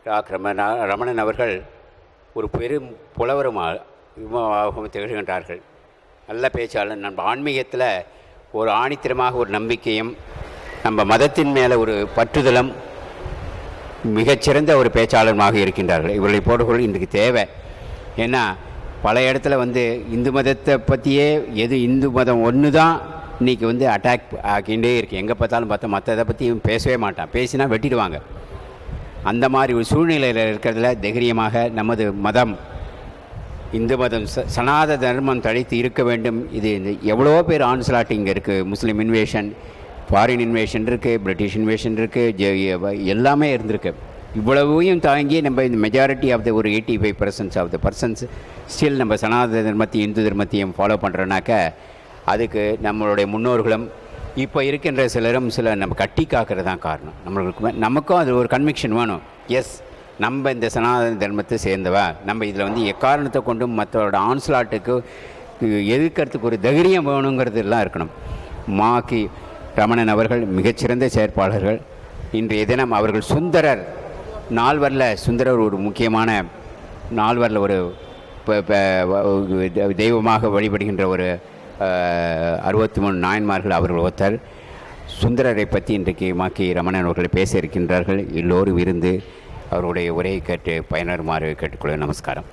Doctor Ramana- Ramanan அவர்கள் ஒரு பெரும் புலவருமாகவும் திகழ்கின்றார்கள் நல்ல பேச்சாளர் நம்ம ஆன்மீகத்தில் ஒரு ஆணித்தரமாக ஒரு நம்பிக்கையும் நம்ம மதத்தின் மேலே ஒரு பற்றுதலும் மிகச்சிறந்த ஒரு பேச்சாளருமாக இருக்கின்றார்கள் இவர்களை போடுகள் இன்றைக்கு தேவை ஏன்னா பல இடத்துல வந்து இந்து மதத்தை பற்றியே எது இந்து மதம் ஒன்று தான் இன்றைக்கி வந்து அட்டாக் ஆகிண்டே இருக்குது எங்கே பார்த்தாலும் பார்த்தா மற்றதை பற்றியும் பேசவே மாட்டான் பேசினா வெட்டிடுவாங்க அந்த மாதிரி ஒரு சூழ்நிலையில் இருக்கிறதுல தைரியமாக நமது மதம் இந்து மதம் ச- சனாத தர்மம் தழைத்து இருக்க வேண்டும் இது இந்த எவ்வளோ பேர் ஆன்சலாட் இங்கே இருக்குது முஸ்லீம் இன்வேஷன் ஃபாரின் இன்வேஷன் இருக்குது பிரிட்டிஷ் இன்வேஷன் இருக்குது எல்லாமே இருந்திருக்கு இவ்வளவையும் தாங்கி நம்ம இந்த மெஜாரிட்டி ஆஃப் த ஒரு eighty five percents of the persons still நம்ம சனாதன தர்மத்தையும் இந்து தர்மத்தையும் ஃபாலோ பண்ணுறோன்னாக்க அதுக்கு நம்மளுடைய முன்னோர்களும் இப்போ இருக்கின்ற சிலரும் சில நம்ம கட்டி காக்கிறது தான் காரணம் நம்மளுக்கு நமக்கும் அது ஒரு கன்விக்ஷன் வேணும் எஸ் நம்ம இந்த சனாதன தர்மத்தை சேர்ந்தவா நம்ம இதில் வந்து எக்காரணத்தை கொண்டும் மற்றவரோட ஆன்ஸ்லாட்டுக்கு எதிர்க்கிறதுக்கு ஒரு தைரியம் வேணுங்கிறது எல்லாம் இருக்கணும் மாக்கி ரமணன் அவர்கள் மிகச்சிறந்த செயற்பாளர்கள் இன்றைய தினம் அவர்கள் சுந்தரர் நால்வரில் சுந்தரர் ஒரு முக்கியமான நால்வரில் ஒரு ப- ப- தெய்வமாக வழிபடுகின்ற ஒரு அறுபத்தி மூணு நாயன்மார்கள் அவர்கள் ஒருத்தர் சுந்தரரை பற்றி இன்றைக்கு மாக்கி ரமணன் அவர்கள் பேச இருக்கின்றார்கள் எல்லோரும் இருந்து அவருடைய உரையை கேட்டு பயனருமாறு கேட்டுக்கொள்ள நமஸ்காரம்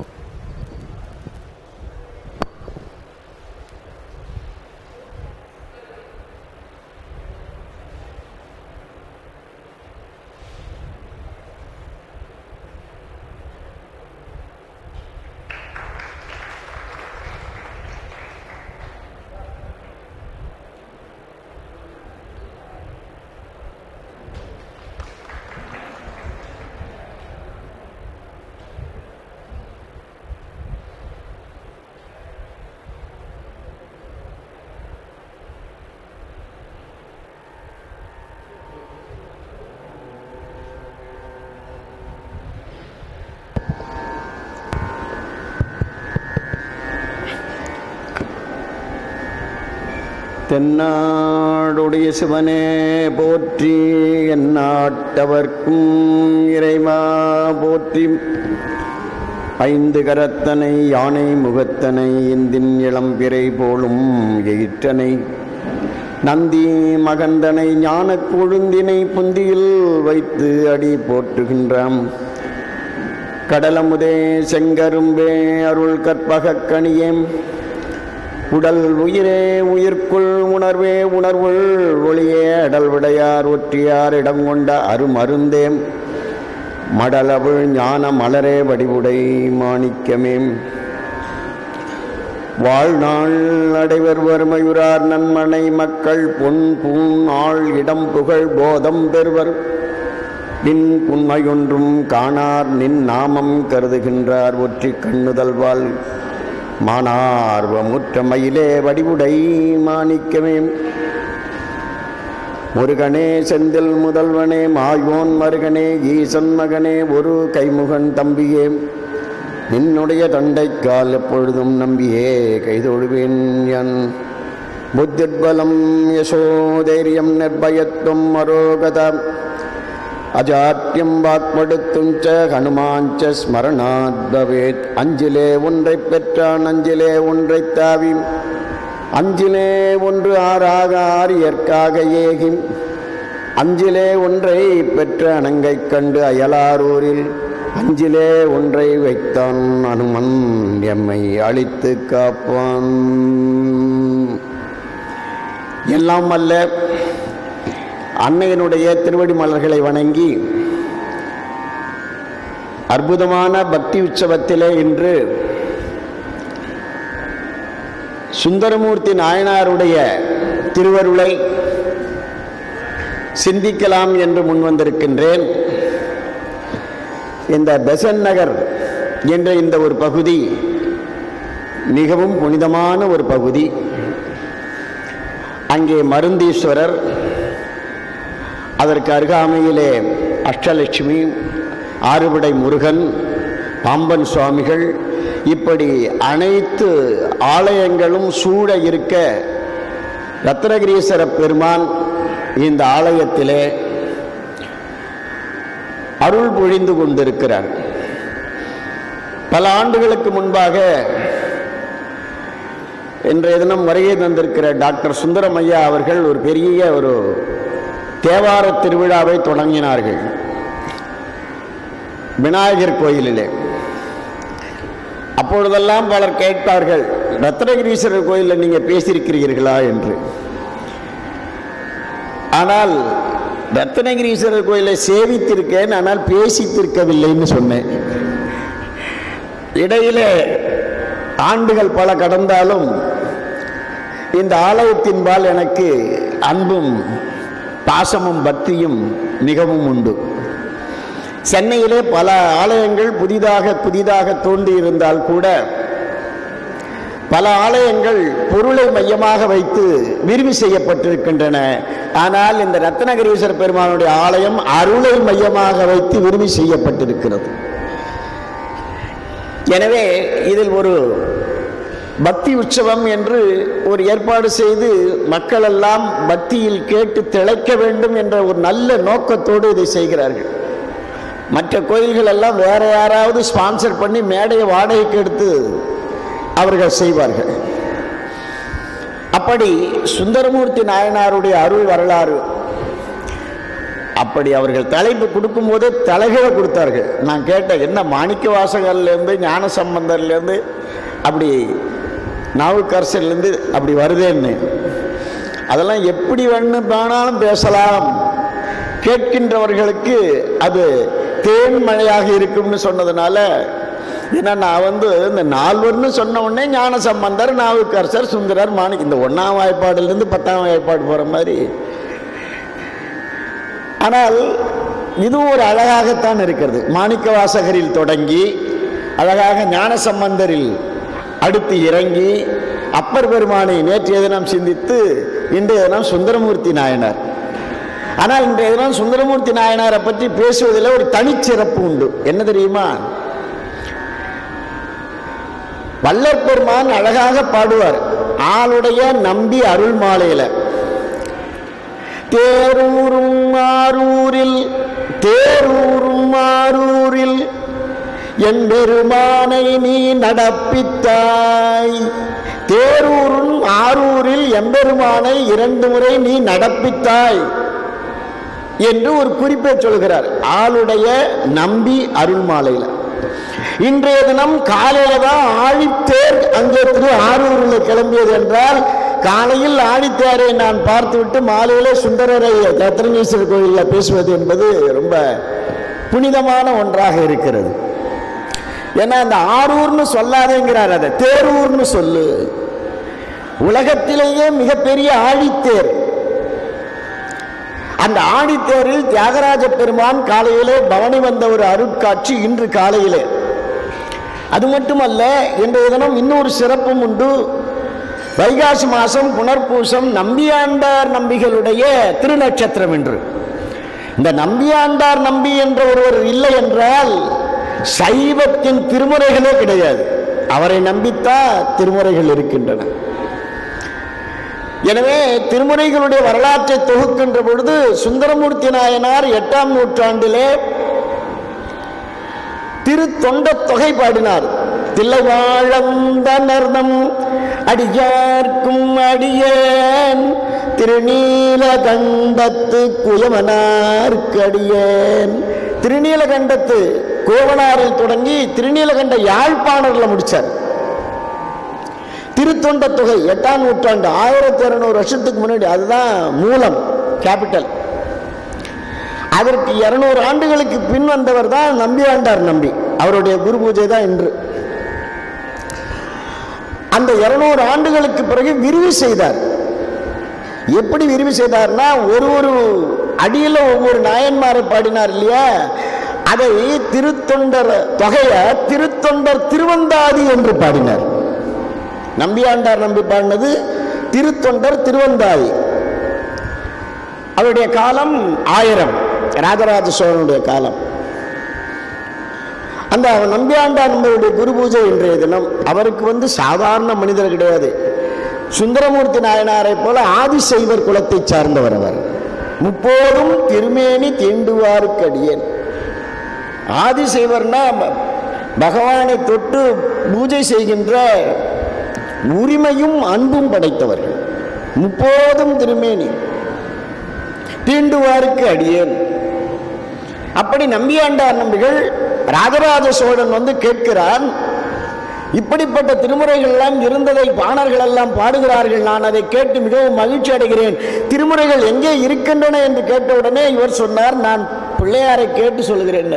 தென்னாடுடைய சிவனே போற்றி எந்நாட்டவர்க்கும் இறைவா போற்றி ஐந்து கரத்தனை யானை முகத்தனை இந்தின் இளம்பிறை போலும் எயிற்றனை நந்தி மகந்தனை ஞானக் கொழுந்தினை புந்தியில் வைத்து அடி போற்றுகின்றாம் கடலமுதே செங்கரும்பே அருள் கற்பகக் கனியேம் உடல் உயிரே உயிர்க்குள் உணர்வே உணர்வுள் ஒளியே அடல் விடையார் ஒற்றியார் இடம் கொண்ட அருமருந்தேம் மடலவுள் ஞான மலரே வடிவுடை மாணிக்கமேம் வாழ்நாள் அடைவர் வறுமையுறார் நன்மனை மக்கள் பொன் பூண் ஆள் இடம் புகழ் போதம் பெறுவர் நின் உண்மையொன்றும் காணார் நின் நாமம் கருதுகின்றார் ஒற்றி கண்ணுதல்வாள் மானார்வமுற்ற மயிலே வடிவுடை மாணிக்கமே முருகனே செந்தில் முதல்வனே மாயோன் மருகனே ஈசன் மகனே ஒரு கைமுகன் தம்பியே நின்னுடைய தொண்டைக்கால் எப்பொழுதும் நம்பியே கைதொழுவேன் என் புத்திர்பலம் யசோதைரியம் நிர்பயத்துவம் மரோகதம் அஜாத்தியம் வாக்படுத்தும் ச ஹனுமாஞ்ச ஸ்மரணாத் பவேத் அஞ்சிலே ஒன்றை பெற்றான் அஞ்சிலே ஒன்றை தாவி அஞ்சிலே ஒன்று ஆறாக ஆரியற்காக ஏகி அஞ்சிலே ஒன்றை பெற்ற அணங்கைக் கண்டு அயலாரூரில் அஞ்சிலே ஒன்றை வைத்தான் அனுமன் எம்மை அழித்து காப்பான் எல்லாம் அல்ல அன்னையனுடைய திருவடி மலர்களை வணங்கி அற்புதமான பக்தி உற்சவத்திலே இன்று சுந்தரமூர்த்தி நாயனாருடைய திருவருளை சிந்திக்கலாம் என்று முன்வந்திருக்கின்றேன் இந்த பெசன் நகர் என்ற இந்த ஒரு பகுதி மிகவும் புனிதமான ஒரு பகுதி அங்கே மருந்தீஸ்வரர் அதற்கு அருகாமையிலே அஷ்டலட்சுமி ஆறுபடை முருகன் பாம்பன் சுவாமிகள் இப்படி அனைத்து ஆலயங்களும் சூழ இருக்க ரத்னகிரீஸ்வர பெருமான் இந்த ஆலயத்திலே அருள் பொழிந்து கொண்டிருக்கிறார் பல ஆண்டுகளுக்கு முன்பாக இன்றைய தினம் வருகை தந்திருக்கிற டாக்டர் சுந்தரமையா அவர்கள் ஒரு பெரிய ஒரு தேவார திருவிழாவை தொடங்கினார்கள் விநாயகர் கோயிலிலே அப்பொழுதெல்லாம் பலர் கேட்பார்கள் ரத்னகிரீஸ்வரர் கோயிலில் நீங்க பேசியிருக்கிறீர்களா என்று ஆனால் ரத்னகிரீஸ்வரர் கோயிலை சேவித்திருக்கேன் ஆனால் பேசித்திருக்கவில்லைன்னு சொன்னேன் இடையிலே ஆண்டுகள் பல கடந்தாலும் இந்த ஆலயத்தின்பால் எனக்கு அன்பும் பாசமும் பக்தியும் மிகவும் உண்டு சென்னையிலே பல ஆலயங்கள் புதிதாக புதிதாக தோன்றியிருந்தால் கூட பல ஆலயங்கள் பொருளை மையமாக வைத்து விரிவு செய்யப்பட்டிருக்கின்றன ஆனால் இந்த ரத்னகிரீஸ்வர பெருமானுடைய ஆலயம் அருளை மையமாக வைத்து விரிவு செய்யப்பட்டிருக்கிறது எனவே இதில் ஒரு பக்தி உற்சவம் என்று ஒரு ஏற்பாடு செய்து மக்கள் எல்லாம் பக்தியில் கேட்டு திளைக்க வேண்டும் என்ற ஒரு நல்ல நோக்கத்தோடு இதை செய்கிறார்கள் மற்ற கோயில்கள் எல்லாம் வேற யாராவது ஸ்பான்சர் பண்ணி மேடையை வாடகைக்கு எடுத்து அவர்கள் செய்வார்கள் அப்படி சுந்தரமூர்த்தி நாயனாருடைய அருள் வரலாறு அப்படி அவர்கள் தலைப்பு கொடுக்கும்போது தலைகளை கொடுத்தார்கள் நான் கேட்டேன் என்ன மாணிக்க வாசகர்லேருந்து ஞான சம்பந்தர்லேருந்து அப்படி நாவுக்கரசர்லேருந்து அப்படி வருதேன்னு அதெல்லாம் எப்படி வேணு வேணாலும் பேசலாம் கேட்கின்றவர்களுக்கு அது தேன் மழையாக இருக்கும்னு சொன்னதுனால ஏன்னா நான் வந்து இந்த நால்வர்னு சொன்ன உடனே ஞான சம்பந்தர் நாவுக்கரசர் சுந்தரர் மாணிக் இந்த ஒன்றாம் வாய்ப்பாடுலேருந்து பத்தாம் வாய்ப்பாடு போகிற மாதிரி ஆனால் இது ஒரு அழகாகத்தான் இருக்கிறது மாணிக்க வாசகரில் தொடங்கி அழகாக ஞான சம்பந்தரில் அடுத்து இறங்கி அப்பர் பெருமானை நேற்றைய தினம் சிந்தித்து இன்றைய தினம் சுந்தரமூர்த்தி நாயனார் ஆனால் இன்றைய தினம் சுந்தரமூர்த்தி நாயனாரை பற்றி பேசுவதில் ஒரு தனிச்சிறப்பு உண்டு என்ன தெரியுமா வல்லற் பெருமான் அழகாக பாடுவார் ஆளுடைய நம்பி அருள் மாலையில தேரூரும் ஆரூரில் தேரூரும் ஆரூரில் என் பெருமானை நீ நடப்பித்தாய் தேரூரும் ஆரூரில் எம்பெருமானை இரண்டு முறை நீ நடப்பித்தாய் என்று ஒரு குறிப்பை சொல்கிறார் ஆளுடைய நம்பி அருள் மாலையில் இன்றைய தினம் காலையில தான் ஆழித்தேர் அங்கே திரு ஆரூரில் கிளம்பியது என்றால் காலையில் ஆழித்தேரை நான் பார்த்துவிட்டு மாலையிலே சுந்தரரை ரத்னீஸ்வரர் கோயிலில் பேசுவது என்பது ரொம்ப புனிதமான ஒன்றாக இருக்கிறது ஏன்னா அந்த ஆரூர்னு சொல்லாதேங்கிறார் அதை தேரூர்னு சொல்லு உலகத்திலேயே மிகப்பெரிய ஆழித்தேர் அந்த ஆடித்தேரில் தியாகராஜ பெருமான் காலையிலே பவனி வந்த ஒரு அருட்காட்சி இன்று காலையிலே அது மட்டுமல்ல இன்றைய தினம் இன்னொரு சிறப்பும் உண்டு வைகாசி மாசம் புனர்பூசம் நம்பியாண்டார் நம்பிகளுடைய திருநட்சத்திரம் என்று இந்த நம்பியாண்டார் நம்பி என்ற ஒருவர் இல்லை என்றால் சைவத்தின் திருமுறைகளே கிடையாது அவரை நம்பித்தான் திருமுறைகள் இருக்கின்றன எனவே திருமுறைகளுடைய வரலாற்றை தொகுக்கின்ற பொழுது சுந்தரமூர்த்தி நாயனார் எட்டாம் நூற்றாண்டிலே திரு தொண்ட தொகை பாடினார் தில்லைவாழந்தனர்தம் அடியார்க்கும் அடியேன் திருநீலகண்டத்து குயமனார்க்கு அடியேன் திருநீலகண்டத்து கோவனாரில் தொடங்கி திருநீலகண்ட யாழ்ப்பாணர்ல முடிச்சார் திருத்தொண்ட தொகை எட்டாம் நூற்றாண்டு ஆயிரத்தி இருநூறு வருஷத்துக்கு முன்னாடி அதுதான் மூலம் கேபிட்டல் அதற்கு இருநூறு ஆண்டுகளுக்கு பின் வந்தவர் தான் நம்பியாண்டார் நம்பி அவருடைய குரு பூஜை தான் இன்று அந்த இருநூறு ஆண்டுகளுக்கு பிறகு விரிவு செய்தார் எப்படி விரிவு செய்தார்னா ஒரு ஒரு அடியில் ஒவ்வொரு நாயன்மாரை பாடினார் இல்லையா அதை திருத்தொண்டர் தொகைய திருத்தொண்டர் திருவந்தாதி என்று பாடினார் நம்பியாண்டார் நம்பி பாடினது திருத்தொண்டர் திருவந்தாதி அவருடைய காலம் ஆயிரம் ராஜராஜ சோழனுடைய காலம் அந்த நம்பியாண்டார் நம்பருடைய குரு பூஜை இன்றைய தினம் அவருக்கு வந்து சாதாரண மனிதர் கிடையாது சுந்தரமூர்த்தி நாயனாரை போல ஆதிசைவர் குலத்தை சார்ந்தவர் அவர் முப்போதும் திருமேனி தீண்டுவாருக்கு அடியேன் ஆதிசைவர்னா ப- பகவானை தொட்டு பூஜை செய்கின்ற உரிமையும் அன்பும் படைத்தவர்கள் முப்போதும் திருமேனி தீண்டுவாருக்கு அடியேன் அப்படி நம்பியாண்டார் நம்பிகள் ராஜராஜ சோழன் வந்து கேட்கிறான் இப்படிப்பட்ட திருமுறைகள் எல்லாம் இருந்ததை பாணர்கள் எல்லாம் பாடுகிறார்கள் நான் அதை கேட்டு மிகவும் மகிழ்ச்சி அடைகிறேன் திருமுறைகள் எங்கே இருக்கின்றன என்று கேட்டவுடனே இவர் சொன்னார் நான் பிள்ளையாரை கேட்டு சொல்கிறேன்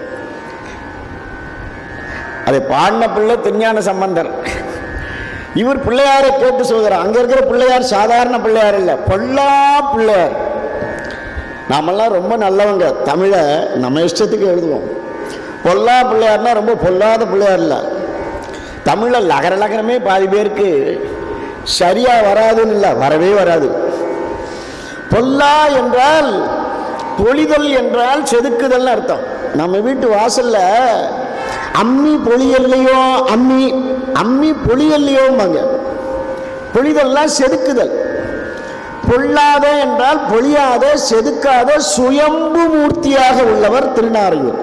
அதை பாடின பிள்ளை திருஞான சம்பந்தர் இவர் பிள்ளையாரை கேட்டு சொல்கிறார் அங்க இருக்கிற பிள்ளையார் சாதாரண பிள்ளையார் இல்லை பொல்லா பிள்ளையார் நாமெல்லாம் ரொம்ப நல்லவங்க தமிழை நம்ம இஷ்டத்துக்கு எழுதுவோம் பொல்லா பிள்ளையார்னா ரொம்ப பொல்லாத பிள்ளையார் இல்லை தமிழில் லகர லகரமே பாதி பேருக்கு சரியா வராதுன்னு இல்லை வரவே வராது பொல்லா என்றால் பொழிதல் என்றால் செதுக்குதல்னு அர்த்தம் நம்ம வீட்டு வாசல்ல அம்மி பொழியல்லையோ அம்மி அம்மி பொழியல்லையோம்பாங்க பொழிதல்லாம் செதுக்குதல் பொல்லாத என்றால் பொழியாத செதுக்காத சுயம்பு மூர்த்தியாக உள்ளவர் திருநாரையூர்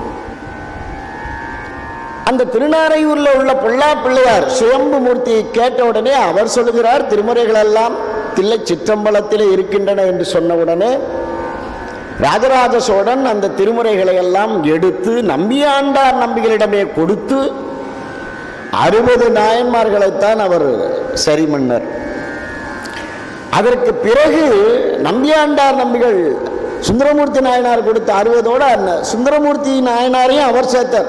அந்த திருநாரையூர்ல உள்ள பொல்லா பிள்ளையார் சுயம்பு மூர்த்தியை கேட்ட உடனே அவர் சொல்லுகிறார் திருமுறைகள் எல்லாம் தில்லை சிற்றம்பலத்திலே இருக்கின்றன என்று சொன்ன உடனே ராஜராஜ சோழன் அந்த திருமுறைகளை எல்லாம் எடுத்து நம்பியாண்டார் நம்பிகளிடமே கொடுத்து அறுபது நாயன்மார்களைத்தான் அவர் சரி மன்னர் அதற்கு பிறகு நம்பியாண்டார் நம்பிகள் சுந்தரமூர்த்தி நாயனார் கொடுத்த அறுபதோட அந்த சுந்தரமூர்த்தி நாயனாரையும் அவர் சேர்த்தார்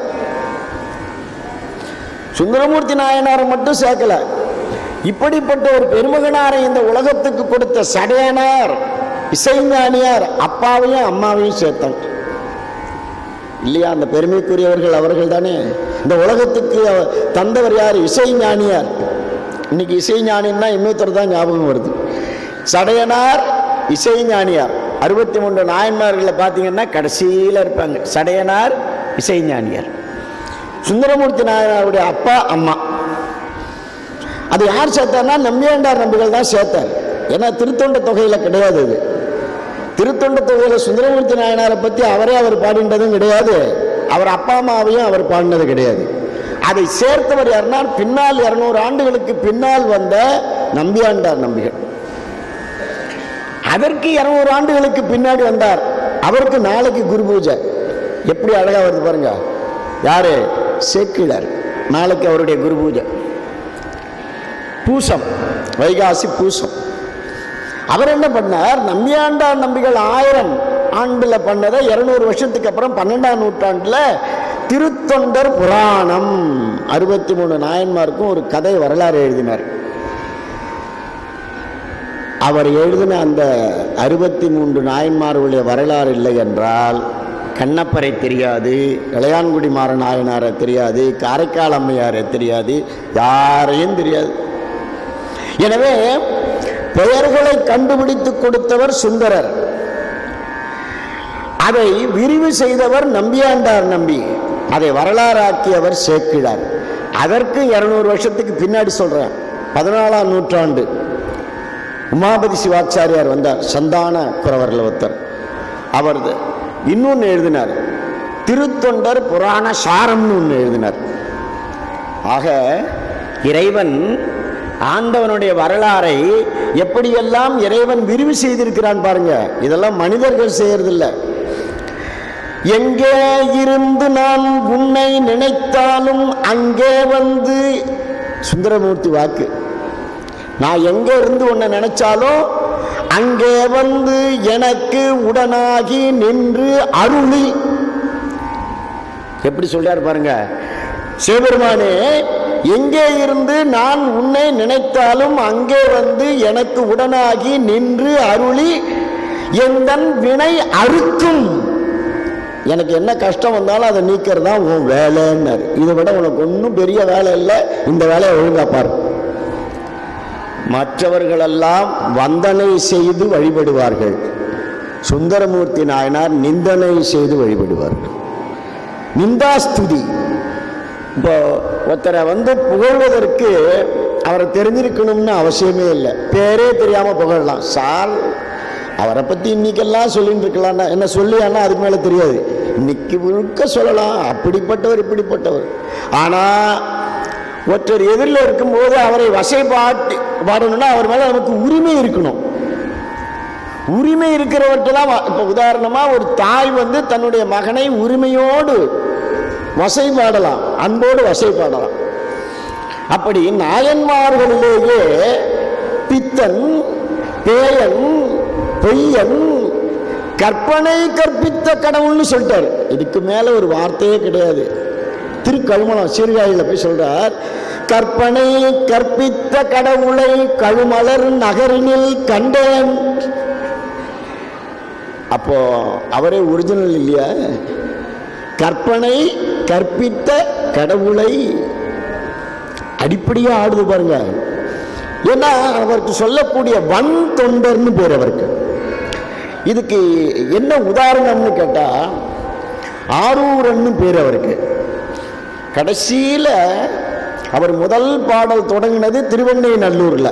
சுந்தரமூர்த்தி நாயனாரை மட்டும் சேர்க்கல இப்படிப்பட்ட ஒரு பெருமகனாரை இந்த உலகத்துக்கு கொடுத்த சடையனார் இசைஞானியார் அப்பாவையும் அம்மாவையும் சேர்த்தாங்க இல்லையா அந்த பெருமைக்குரியவர்கள் அவர்கள் தானே இந்த உலகத்துக்கு அவ- தந்தவர் யார் இசைஞானியார் இன்னைக்கு இசைஞானின்னா இன்னொருத்தர் தான் ஞாபகம் வருது சடையனார் இசைஞானியார் அறுபத்தி மூன்று நாயன்மார்களை பார்த்தீங்கன்னா கடைசியில் இருப்பாங்க சடையனார் இசைஞானியார் சுந்தரமூர்த்தி நாயனாருடைய அப்பா அம்மா அது யார் சேர்த்தார்னா நம்பியாண்டார் நம்பிகள் தான் சேர்த்தார் ஏன்னா திருத்தொண்ட தொகையில கிடையாது அது திருத்தொண்ட தொகையில சுந்தரமூர்த்தி நாயனாரை பத்தி அவரே அவர் பாடினதும் கிடையாது அவர் அப்பா அம்மாவையும் அவர் பாடினது கிடையாது அதை சேர்த்தவர் யாருன்னா பின்னால் இருநூறு ஆண்டுகளுக்கு பின்னால் வந்த நம்பியாண்டார் நம்பிகள் அதற்கு இருநூறு ஆண்டுகளுக்கு பின்னாடி வந்தார் அவருக்கு நாளைக்கு குரு பூஜை எப்படி அழகா வருது பாருங்க யாரு சேக்கிழார் நாளைக்கு அவருடைய குரு பூஜை பூசம் வைகாசி பூசம் அவர் என்ன பண்ணார் நம்பியாண்டார் நம்பிகள் ஆயிரம் ஆண்டுல பண்ணதை இருநூறு வருஷத்துக்கு அப்புறம் பன்னெண்டாம் நூற்றாண்டுல திருத்தொண்டர் புராணம் அறுபத்தி மூணு நாயன்மாருக்கும் ஒரு கதை வரலாறு எழுதினார் அவர் எழுதின அந்த அறுபத்தி மூன்று நாயன்மார்களுடைய வரலாறு இல்லை என்றால் கண்ணப்பரை தெரியாது இளையான்குடி மாற நாயனாரை தெரியாது காரைக்கால் அம்மையாரை தெரியாது யாரையும் தெரியாது எனவே பெயர்களை கண்டுபிடித்து கொடுத்தவர் சுந்தரர் அதை விரிவு செய்தவர் நம்பியாண்டார் நம்பி அதை வரலாறாக்கியவர் சேக்கிழார் அதற்கு இருநூறு வருஷத்துக்கு பின்னாடி சொல்றேன் பதினாலாம் நூற்றாண்டு உமாபதி சிவாச்சாரியார் வந்தார் சந்தான குறவரில் ஒருத்தர் அவர் இன்னொன்று எழுதினார் திருத்தொண்டர் புராண சாரம்னு ஒன்று எழுதினார் ஆக இறைவன் ஆண்டவனுடைய வரலாறை எப்படியெல்லாம் இறைவன் விரிவு செய்திருக்கிறான் பாருங்க இதெல்லாம் மனிதர்கள் செய்யறதில்ல எங்கே இருந்து நான் உன்னை நினைத்தாலும் அங்கே வந்து சுந்தரமூர்த்தி வாக்கு நான் எங்க இருந்து உன்னை நினைச்சாலும் அங்கே வந்து எனக்கு உடனாகி நின்று அருளி எப்படி சொல்றாரு பாருங்க சிவபெருமானே எங்கே இருந்து நான் உன்னை நினைத்தாலும் அங்கே வந்து எனக்கு உடனாகி நின்று அருளி எந்தன் வினை அறுக்கும் எனக்கு என்ன கஷ்டம் வந்தாலும் அதை நீக்கிறது தான் உன் வேலைன்னாரு இதை விட உனக்கு ஒன்றும் பெரிய வேலை இல்லை இந்த வேலையை ஒழுங்கா பாரு மற்றவர்களெல்லாம் வந்தனை செய்து வழிபடுவார்கள் சுந்தரமூர்த்தி நாயனார் நிந்தனை செய்து வழிபடுவார்கள் நிந்தாஸ்துதி இப்போ ஒருத்தரை வந்து புகழ்வதற்கு அவரை தெரிஞ்சிருக்கணும்னு அவசியமே இல்லை பேரே தெரியாம புகழலாம் சார் அவரை பத்தி இன்னைக்கெல்லாம் சொல்லிட்டு இருக்கலாம் என்ன சொல்லி ஆனால் அதுக்கு மேல தெரியாது இன்னைக்கு முழுக்க சொல்லலாம் அப்படிப்பட்டவர் இப்படிப்பட்டவர் ஆனா ஒருத்தர் எதிரில் இருக்கும்போது அவரை வசைப்பாட்டு பாடணும்னா அவர் மேல நமக்கு உரிமை இருக்கணும் உரிமை இருக்கிறவர்கிட்ட தான் வ- இப்ப உதாரணமா ஒரு தாய் வந்து தன்னுடைய மகனை உரிமையோடு வசை பாடலாம் அன்போடு வசை பாடலாம் அப்படி நாயன்மார்களிலேயே பித்தன் பேயன் பொய்யன் கற்பனை கற்பித்த கடவுள்னு சொல்லிட்டார் இதுக்கு மேல ஒரு வார்த்தையே கிடையாது திருக்கழுமலம் சீர்காழியில் போய் சொல்றார் கற்பனை கற்பித்த கடவுளை கழுமலர் நகரினில் கண்டேன் அப்போ அவரே ஒரிஜினல் இல்லையா கற்பனை கற்பித்த கடவுளை அடிப்படையா ஆடுது பாருங்க ஏன்னா அவருக்கு சொல்லக்கூடிய வன் தொண்டர்னு பேர் அவருக்கு இதுக்கு என்ன உதாரணம்னு கேட்டா ஆரூரன்னு பேர் அவருக்கு கடைசியில அவர் முதல் பாடல் தொடங்கினது திருவெண்ணைநல்லூர்ல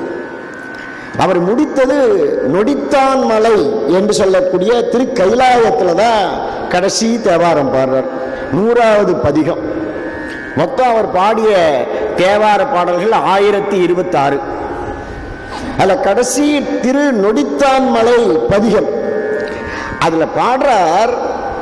அவர் முடித்தது நொடித்தான் மலை என்று சொல்லக்கூடிய திரு கைலாயத்துல தான் கடைசி தேவாரம் பாடுறார் நூறாவது பதிகம் மொத்தம் அவர் பாடிய தேவார பாடல்கள் ஆயிரத்தி இருபத்தாறு அதுல கடைசி திரு நொடித்தான் மலை பதிகம் அதுல பாடுறார்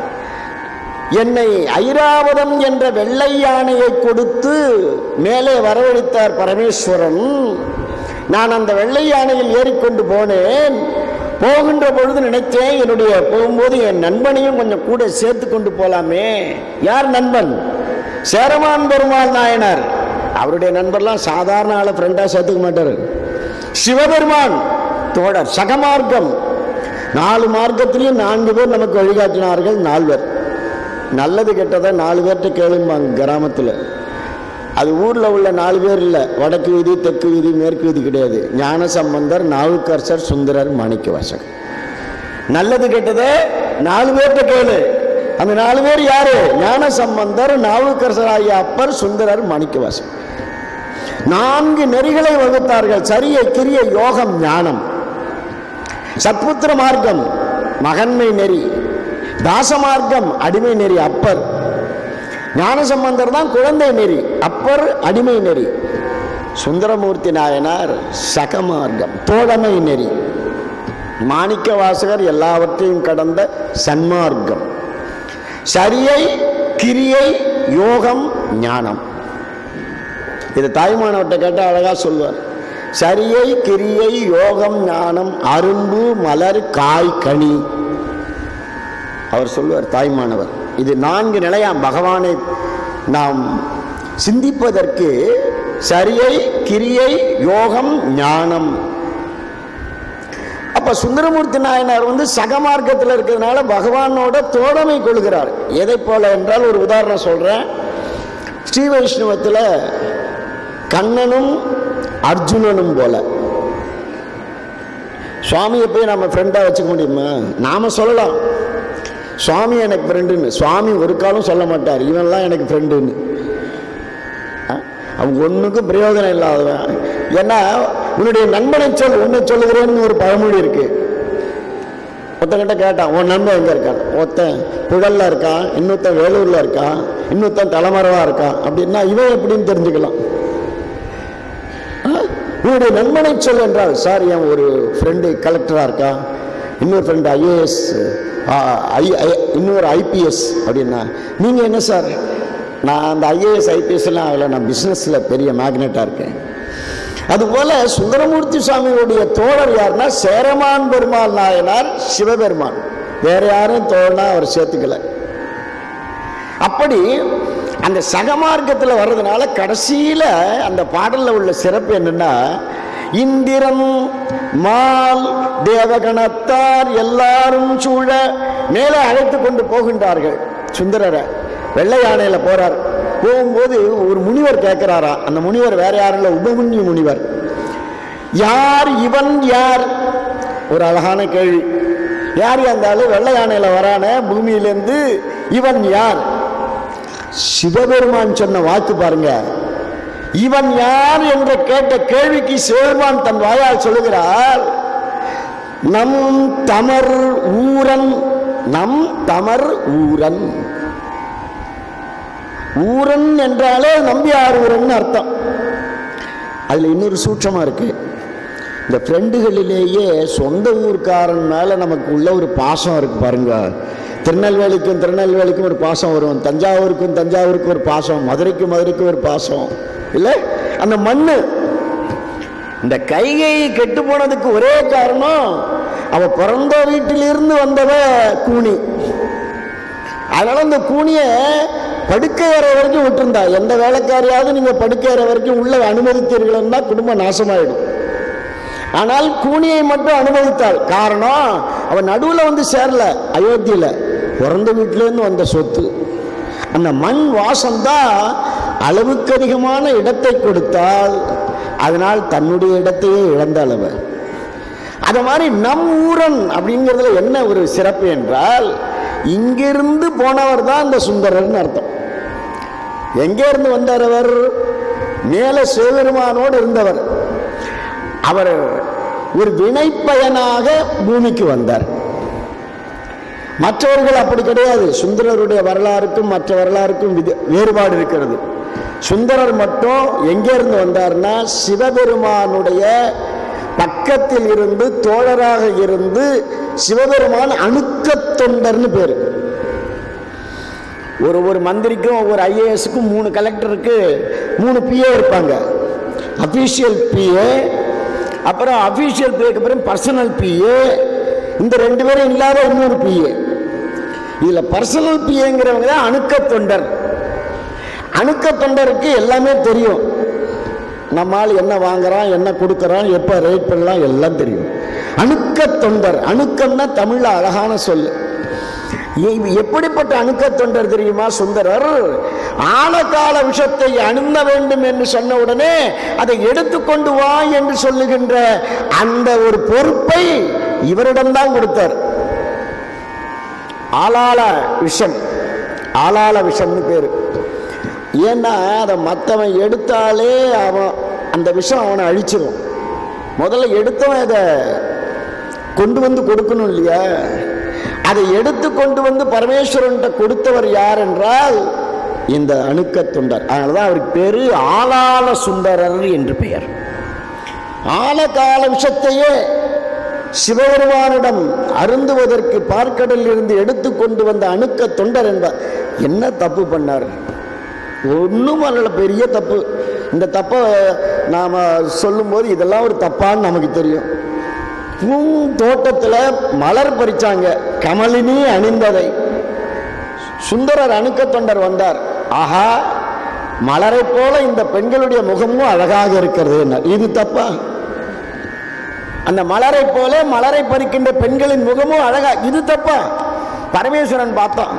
என்னை ஐராவதம் என்ற வெள்ளை யானையை கொடுத்து மேலே வரவழைத்தார் பரமேஸ்வரன் நான் அந்த வெள்ளை யானையில் ஏறிக்கொண்டு போனேன் போகின்ற பொழுது நினைத்தேன் என்னுடைய போகும்போது என் நண்பனையும் கொஞ்சம் கூட சேர்த்து கொண்டு போலாமே யார் நண்பன் சேரமான் பெருமாள் நாயனார் அவருடைய நண்பர்லாம் சாதாரண ஆளை ஃப்ரெண்டாக சேர்த்துக்க மாட்டார் சிவபெருமான் தோழர் சகமார்க்கம் நாலு மார்க்கத்திலையும் நான்கு பேர் நமக்கு வழிகாட்டினார்கள் நால்வர் நல்லது கெட்டதை நாலு பேர்கிட்ட கேளும்பாங்க கிராமத்தில் அது ஊரில் உள்ள நாலு பேர் இல்லை வடக்கு வீதி தெற்கு வீதி மேற்கு வீதி கிடையாது ஞான சம்பந்தர் நாவுக்கரசர் சுந்தரர் மாணிக்கவாசகர் நல்லது கெட்டதே நாலு பேர்கிட்ட கேளு அந்த நாலு பேர் யாரு ஞான சம்பந்தர் நாவுக்கரசர் ஆகிய அப்பர் சுந்தரர் மாணிக்கவாசகர் நான்கு நெறிகளை வகுத்தார்கள் சரிய கிரிய யோகம் ஞானம் சத்புத்திர மார்க்கம் மகன்மை நெறி தாச மார்க்கம் அடிமை நெறி அப்பர் ஞானசம்பந்தர் தான் குழந்தை நெறி அப்பர் அடிமை நெறி சுந்தரமூர்த்தி நாயனார் சகமார்க்கம் தோழமை நெறி மாணிக்க வாசகர் எல்லாவற்றையும் கடந்த சன்மார்க்கம் சரியை கிரியை யோகம் ஞானம் இது தாய்மானவர்கிட்ட கேட்டால் அழகா சொல்வார் சரியை கிரியை யோகம் ஞானம் அரும்பு மலர் காய் கனி அவர் சொல்வார் தாய்மானவர் இது நான்கு நிலையாம் பகவானை நாம் சிந்திப்பதற்கு சரியை கிரியை யோகம் ஞானம் அப்ப சுந்தரமூர்த்தி நாயனார் வந்து சகமார்க்கத்தில் இருக்கிறதுனால பகவானோட தோழமை கொள்கிறார் எதை போல என்றால் ஒரு உதாரணம் சொல்றேன் ஸ்ரீ வைஷ்ணவத்தில் கண்ணனும் அர்ஜுனனும் போல சுவாமியை போய் நம்ம ஃப்ரெண்டாக வச்சுக்க முடியுமா நாம சொல்லலாம் சுவாமி எனக்கு ஃப்ரெண்டுன்னு சுவாமி ஒரு காலம் சொல்ல மாட்டார் இவன்லாம் எனக்கு ஃப்ரெண்டுன்னு அவங்க ஒன்றுக்கும் பிரயோஜனம் இல்லாதவன் ஏன்னா உன்னுடைய நண்பனை சொல் உன்னை சொல்லுகிறேன்னு ஒரு பழமொழி இருக்கு ஒருத்தங்கிட்ட கேட்டான் உன் நண்பன் எங்க இருக்கான் ஒருத்தன் புகழ்ல இருக்கான் இன்னொருத்தன் வேலூர்ல இருக்கான் இன்னொருத்தன் தலைமறைவா இருக்கான் அப்படின்னா இவன் எப்படின்னு தெரிஞ்சுக்கலாம் உன்னுடைய நண்பனை சொல் என்றால் சார் என் ஒரு ஃப்ரெண்டு கலெக்டராக இருக்கா இன்னொரு ஃப்ரெண்டு ஐஏஎஸ் இன்னொரு ஐபிஎஸ் அப்படின்னா நீங்கள் என்ன சார் நான் அந்த ஐஏஎஸ் ஐபிஎஸ்லாம் ஆகலை நான் பிஸ்னஸில் பெரிய மேக்னெட்டாக இருக்கேன் அதுபோல சுந்தரமூர்த்தி சுவாமியுடைய தோழர் யாருன்னா சேரமான் பெருமாள் நாயனார் சிவபெருமான் வேற யாரும் தோழனா அவர் சேர்த்துக்கல அப்படி அந்த சகமார்க்கத்தில் வர்றதுனால கடைசியில அந்த பாடல்ல உள்ள சிறப்பு என்னன்னா இந்திரன் மால் தேவகணத்தார் எல்லாரும் சூழ மேலே அழைத்து கொண்டு போகின்றார்கள் சுந்தரரை வெள்ளை யானையில போறார் போகும்போது ஒரு முனிவர் கேட்கிறாரா அந்த முனிவர் வேற யாரும் இல்லை உபமுன்னி முனிவர் யார் இவன் யார் ஒரு அழகான கேள்வி யார் இருந்தாலும் வெள்ளை யானையில வரான பூமியிலேருந்து இவன் யார் சிவபெருமான் சொன்ன வாக்கு பாருங்க இவன் யார் என்று கேட்ட கேள்விக்கு சிவபெருமான் தன் வாயால் சொல்லுகிறார் நம் தமர் ஊரன் நம் தமர் ஊரன் ஊரன் என்றாலே நம்பியார் ஊரன் அர்த்தம் அதுல இன்னொரு சூட்சமா இருக்கு இந்த ஃப்ரெண்டுகளிலேயே சொந்த ஊர்க்காரன் மேல நமக்கு உள்ள ஒரு பாசம் இருக்கு பாருங்க திருநெல்வேலிக்கும் திருநெல்வேலிக்கும் ஒரு பாசம் வரும் தஞ்சாவூருக்கும் தஞ்சாவூருக்கும் ஒரு பாசம் மதுரைக்கும் மதுரைக்கும் ஒரு பாசம் இல்லை அந்த மண்ணு இந்த கைகை கெட்டு போனதுக்கு ஒரே காரணம் அவ பிறந்த வீட்டிலிருந்து வந்தவ கூனி அதனால இந்த கூனிய படுக்கை அறை வரைக்கும் விட்டுருந்தா எந்த வேலைக்காரியாவது நீங்க படுக்கை அறை வரைக்கும் உள்ள அனுமதித்தீர்கள்னா குடும்பம் நாசமாயிடும் ஆனால் கூனியை மட்டும் அனுமதித்தாள் காரணம் அவன் நடுவில் வந்து சேரல அயோத்தியில பிறந்த வீட்டிலேருந்து வந்த சொத்து அந்த மண் வாசம்தான் அளவுக்கு அதிகமான இடத்தை கொடுத்தால் அதனால் தன்னுடைய இடத்தையே இழந்த அளவு அது மாதிரி நம் ஊரன் அப்படிங்கிறதுல என்ன ஒரு சிறப்பு என்றால் இங்கிருந்து போனவர் தான் இந்த சுந்தரர்னு அர்த்தம் எங்கே இருந்து வந்தார் அவர் மேல சிவபெருமானோடு இருந்தவர் அவர் ஒரு வினைப்பயனாக பூமிக்கு வந்தார் மற்றவர்கள் அப்படி கிடையாது சுந்தரருடைய வரலாறுக்கும் மற்ற வரலாறுக்கும் வித- வேறுபாடு இருக்கிறது சுந்தரர் மட்டும் எங்கே இருந்து வந்தார்னா சிவபெருமானுடைய பக்கத்தில் இருந்து தோழராக இருந்து சிவபெருமான் அணுக்கத் தொண்டர்னு பேரு ஒரு ஒரு மந்திரிக்கும் ஒவ்வொரு ஐஏஎஸ்க்கும் மூணு கலெக்டருக்கு மூணு பிஏ இருப்பாங்க அஃபீஷியல் பிஏ அப்புறம் அஃபீஷியல் பிஏக்கு அப்புறம் பர்சனல் பிஏ இந்த ரெண்டு பேரும் இல்லாத இன்னொரு பிஏ இதில் பர்சனல் பிஏங்கிறவங்க தான் அணுக்க தொண்டர் அணுக்க தொண்டருக்கு எல்லாமே தெரியும் நம்மால் என்ன வாங்குறான் என்ன கொடுக்குறான் எப்போ ரேட் பண்ணலாம் எல்லாம் தெரியும் அணுக்க தொண்டர் அணுக்கம்னா தமிழ்ல அழகான சொல்லு இ- எப்படிப்பட்ட அணுக்க தொண்டர் தெரியுமா சுந்தரர் ஆழகால விஷத்தை அணுந்த வேண்டும் என்று சொன்ன உடனே அதை எடுத்துக்கொண்டு வா என்று சொல்லுகின்ற அந்த ஒரு பொறுப்பை இவரிடம்தான் கொடுத்தார் ஆளாள விஷம் ஆளாள விஷம்னு பேரு ஏன்னா அதை மற்றவன் எடுத்தாலே அவன் அந்த விஷம் அவனை அழிச்சிடும் முதல்ல எடுத்தவன் அதை கொண்டு வந்து கொடுக்கணும் இல்லையா அதை எடுத்து கொண்டு வந்து பரமேஸ்வரன்ட்ட கொடுத்தவர் யார் என்றால் இந்த அணுக்க தொண்டர் அதனால தான் அவருக்கு பேரு ஆளாள சுந்தரர் என்று பெயர் ஆழகால விஷத்தையே சிவபெருமானிடம் அருந்துவதற்கு பார்க்கடலில் இருந்து எடுத்து கொண்டு வந்த அணுக்க தொண்டர் என்பார் என்ன தப்பு பண்ணார் ஒன்றும் வரல பெரிய தப்பு இந்த தப்பை நாம் சொல்லும்போது இதெல்லாம் ஒரு தப்பான்னு நமக்கு தெரியும் பூந்தோட்டத்தில் மலர் பறிச்சாங்க கமலினி அணிந்ததை சுந்தரர் அணுக்க தொண்டர் வந்தார் ஆஹா மலரை போல இந்த பெண்களுடைய முகமும் அழகாக இருக்கிறது என்ன இது தப்பா அந்த மலரை போல மலரை பறிக்கின்ற பெண்களின் முகமும் அழகா இது தப்பா பரமேஸ்வரன் பார்த்தான்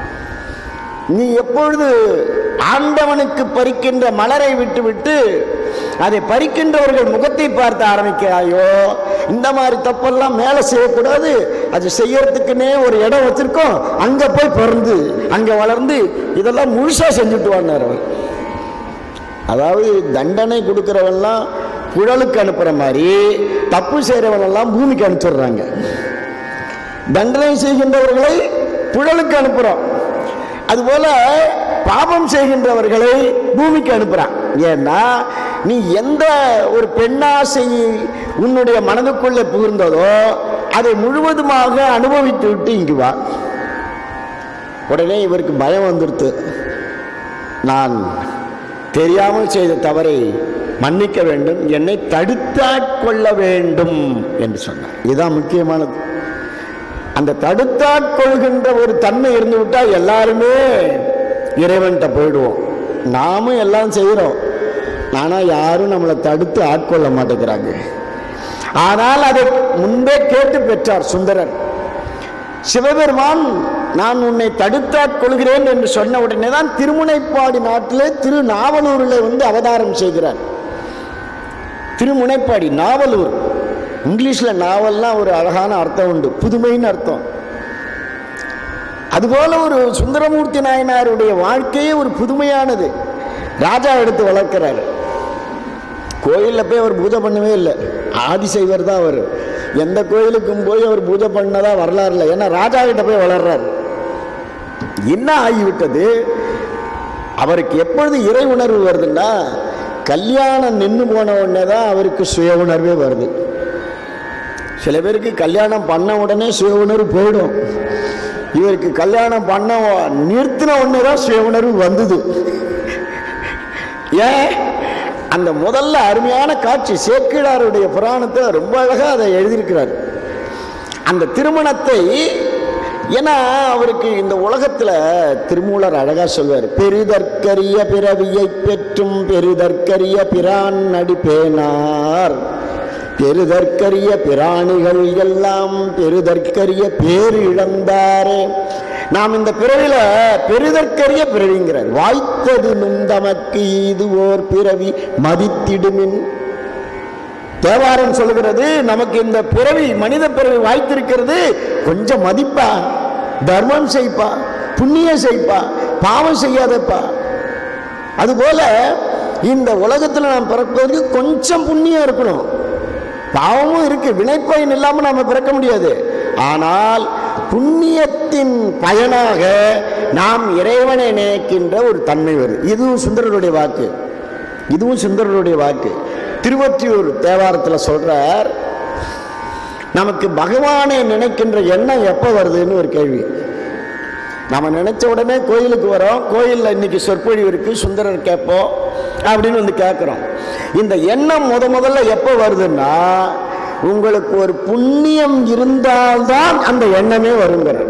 நீ எப்பொழுது ஆண்டவனுக்கு பறிக்கின்ற மலரை விட்டுவிட்டு அதை பறிக்கின்றவர்கள் முகத்தை பார்த்து ஆரம்பிக்கிறாயோ இந்த மாதிரி தப்பெல்லாம் மேலே செய்யக்கூடாது அது செய்யறதுக்குன்னே ஒரு இடம் வச்சிருக்கோம் அங்க போய் பிறந்து அங்க வளர்ந்து இதெல்லாம் முழுசா செஞ்சுட்டு வாங்கினார் அவர் அதாவது தண்டனை கொடுக்கிறவன்லாம் குழலுக்கு அனுப்புற மாதிரி தப்பு செய்கிறவனெல்லாம் பூமிக்கு அனுப்பிச்சிடுறாங்க தண்டனை செய்கின்றவர்களை புழலுக்கு அனுப்புறோம் அதுபோல பாபம் செய்கின்றவர்களை பூமிக்கு அனுப்புறான் ஏன்னா நீ எந்த ஒரு பெண்ணாசை உன்னுடைய மனதுக்குள்ளே புகுந்ததோ அதை முழுவதுமாக அனுபவித்து விட்டு இங்கு வா உடனே இவருக்கு பயம் வந்துடுத்து நான் தெரியாமல் செய்த தவறை மன்னிக்க வேண்டும் என்னை தடுத்தாட்கொள்ள வேண்டும் என்று சொன்னார் இதுதான் முக்கியமானது அந்த தடுத்தாட்கொள்கின்ற ஒரு தன்மை இருந்து விட்டால் எல்லாருமே இறைவன்கிட்ட போயிடுவோம் நாமும் எல்லாம் செய்கிறோம் ஆனால் யாரும் நம்மளை தடுத்து ஆட்கொள்ள மாட்டேங்கிறாங்க ஆனால் அதை முன்பே கேட்டு பெற்றார் சுந்தரர் சிவபெருமான் நான் உன்னை தடுத்தாட்கொள்கிறேன் என்று சொன்ன உடனே தான் திருமுனைப்பாடி நாட்டிலே திருநாவலூரில் வந்து அவதாரம் செய்கிறார் திருமுனைப்பாடி நாவலூர் இங்கிலீஷில் நாவல்னா ஒரு அழகான அர்த்தம் உண்டு புதுமைன்னு அர்த்தம் அதுபோல ஒரு சுந்தரமூர்த்தி நாயனாருடைய வாழ்க்கையே ஒரு புதுமையானது ராஜா எடுத்து வளர்க்கிறாரு கோயிலில் போய் அவர் பூஜை பண்ணவே இல்லை ஆதிசைவர் தான் அவர் எந்த கோயிலுக்கும் போய் அவர் பூஜை பண்ணதா வரலாறு இல்லை ஏன்னா ராஜா கிட்ட போய் வளர்றாரு என்ன ஆகிவிட்டது அவருக்கு எப்பொழுது இறை உணர்வு வருதுன்னா கல்யாணம் நின்று போன உடனே தான் அவருக்கு சுய உணர்வே வருது சில பேருக்கு கல்யாணம் பண்ண உடனே சுய உணர்வு போயிடும் இவருக்கு கல்யாணம் பண்ண உ- நிறுத்தின உடனே தான் சுய உணர்வு வந்தது ஏன் அந்த முதல்ல அருமையான காட்சி சேக்கிழாருடைய புராணத்தை ரொம்ப அழகா அதை எழுதியிருக்கிறார் அந்த திருமணத்தை ஏன்னா அவருக்கு இந்த உலகத்துல திருமூலர் அழகா சொல்வார் பெரிதற்கரிய பிறவியை பெற்றும் பெரிதற்கரிய பிரான் நடிப்பேனார் பெருதற்கரிய பிராணிகள் எல்லாம் பெருதற்கரிய பேர் இழந்தாரே நாம் இந்த பிறவில பெருதற்கரிய பிறவிங்கிறார் வாய்த்தது நுந்தமக்கு இது ஓர் பிறவி மதித்திடுமின் தேவாரம் சொல்லுகிறது நமக்கு இந்த பிறவி மனித பிறவி வாய்த்திருக்கிறது கொஞ்சம் மதிப்பா தர்மம் செய்ப்பா புண்ணியம் செய்ப்பா பாவம் செய்யாதப்பா அதுபோல இந்த உலகத்தில் நாம் பிறப்பதற்கு கொஞ்சம் புண்ணியம் இருக்கணும் பாவமும் இருக்கு வினைப்பயன் இல்லாம நாம பிறக்க முடியாது ஆனால் புண்ணியத்தின் பயனாக நாம் இறைவனை நினைக்கின்ற ஒரு தன்மை வருது இதுவும் சுந்தரருடைய வாக்கு இதுவும் சுந்தரருடைய வாக்கு திருவொற்றியூர் தேவாரத்தில் சொல்றார் நமக்கு பகவானை நினைக்கின்ற எண்ணம் எப்போ வருதுன்னு ஒரு கேள்வி நம்ம நினைச்ச உடனே கோயிலுக்கு வரோம் கோயிலில் இன்னைக்கு சொற்பொழிவு இருக்கு சுந்தரர் கேட்போம் அப்படின்னு வந்து கேட்குறோம் இந்த எண்ணம் முத முதல்ல எப்போ வருதுன்னா உங்களுக்கு ஒரு புண்ணியம் இருந்தால்தான் அந்த எண்ணமே வருங்கிறார்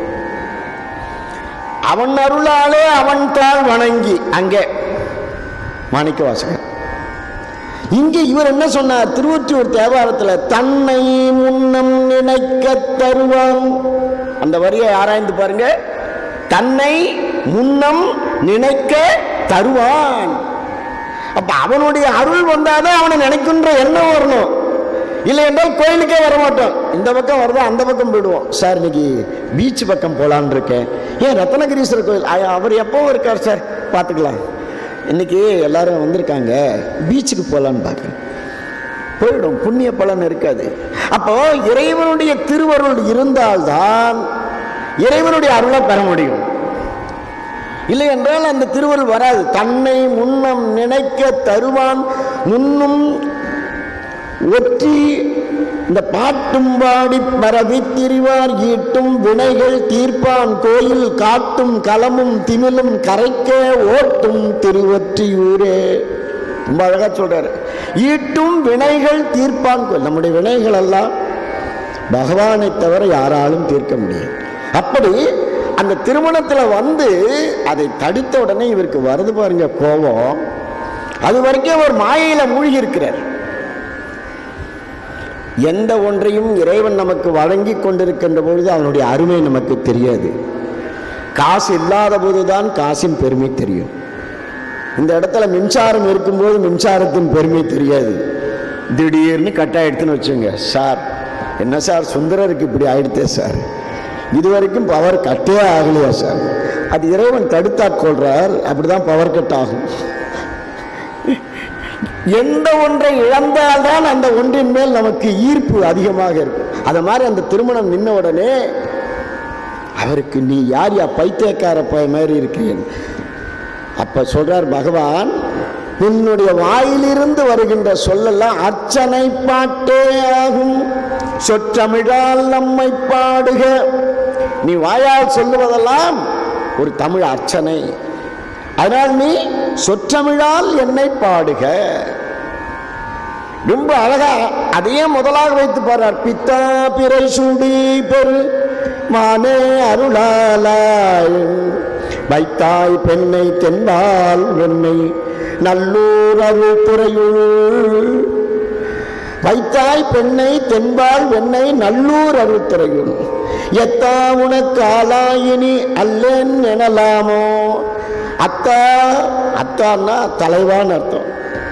அவன் அருளாலே அவன் தாள் வணங்கி அங்கே மாணிக்க வாசகர் இங்க இவர் என்ன சொன்னார் திருவொற்றியூர் தேவாரத்துல தன்னை முன்னம் நினைக்க தருவான் அந்த வரியை ஆராய்ந்து பாருங்க தன்னை முன்னம் நினைக்க தருவான் அப்ப அவனுடைய அருள் வந்தாதான் அவனை நினைக்கின்ற எண்ணம் வரணும் இல்லை என்றால் கோயிலுக்கே வர மாட்டோம் இந்த பக்கம் வருதா அந்த பக்கம் போயிடுவோம் சார் இன்னைக்கு பீச் பக்கம் போலான்னு இருக்கேன் ஏன் ரத்னகிரீஸ்வரர் கோயில் அ- அவர் எப்பவும் இருக்கார் சார் பார்த்துக்கலாம் இன்னைக்கு எல்லாரும் வந்திருக்காங்க பீச்சுக்கு போகலான்னு பார்க்குறேன் போயிடும் புண்ணிய பலன் இருக்காது அப்போ இறைவனுடைய திருவருள் இருந்தால்தான் இறைவனுடைய அருளை பெற முடியும் இல்லை என்றால் அந்த திருவருள் வராது தன்னை முன்னம் நினைக்க தருவான் முன்னும் ஒற்றி இந்த பாட்டும் பாடி பரவி திரிவார் ஈட்டும் வினைகள் தீர்ப்பான் கோயில் காட்டும் களமும் திமிலும் கரைக்க ஓட்டும் திருவொற்றியூரே ரொம்ப அழகா சொல்றாரு ஈட்டும் வினைகள் தீர்ப்பான் கோயில் நம்முடைய வினைகள் எல்லாம் பகவானை தவிர யாராலும் தீர்க்க முடியாது அப்படி அந்த திருமணத்துல வந்து அதை தடுத்த உடனே இவருக்கு வருது பாருங்க கோபம் அது வரைக்கும் ஒரு மாயையில மூழ்கி இருக்கிறார் எந்த ஒன்றையும் இறைவன் நமக்கு வழங்கி கொண்டிருக்கின்ற பொழுது அவனுடைய அருமை நமக்கு தெரியாது காசு இல்லாத போதுதான் காசின் பெருமை தெரியும் இந்த இடத்துல மின்சாரம் இருக்கும்போது மின்சாரத்தின் பெருமை தெரியாது திடீர்னு கட் ஆயிடுத்துன்னு வச்சுங்க சார் என்ன சார் சுந்தரருக்கு இப்படி ஆயிடுத்தே சார் இது வரைக்கும் பவர் கட்டே ஆகலையா சார் அது இறைவன் தடுத்தாட்கொள்றார் அப்படிதான் பவர் கட் ஆகும் எந்த ஒன்றை இழந்தால்தான் அந்த ஒன்றின் மேல் நமக்கு ஈர்ப்பு அதிகமாக இருக்கும் அது மாதிரி அந்த திருமணம் நின்ன உடனே அவருக்கு நீ யார் யா பைத்தியக்கார பய மாதிரி இருக்கேன் அப்ப சொல்றார் பகவான் உன்னுடைய வாயிலிருந்து வருகின்ற சொல்லெல்லாம் அர்ச்சனை பாட்டே ஆகும் சொற்றமிழால் நம்மை பாடுக நீ வாயால் சொல்லுவதெல்லாம் ஒரு தமிழ் அர்ச்சனை அதனால் நீ சொற்றமிழால் என்னை பாடுக ரொம்ப அழகா அதையே முதலாக வைத்து பாடுறார் பித்தா பிறை சூடி பெரு மானே அருளாலாய் வைத்தாய் பெண்ணை தென்பால் வெண்ணை நல்லூர் அருள் துறையுள் வைத்தாய் பெண்ணை தென்பால் வெண்ணை நல்லூர் அருள்துறையுள் எத்தா உனக்கு ஆளாயினி அல்லேன் எனலாமோ அத்தா அத்தான்னா தலைவான்னு அர்த்தம்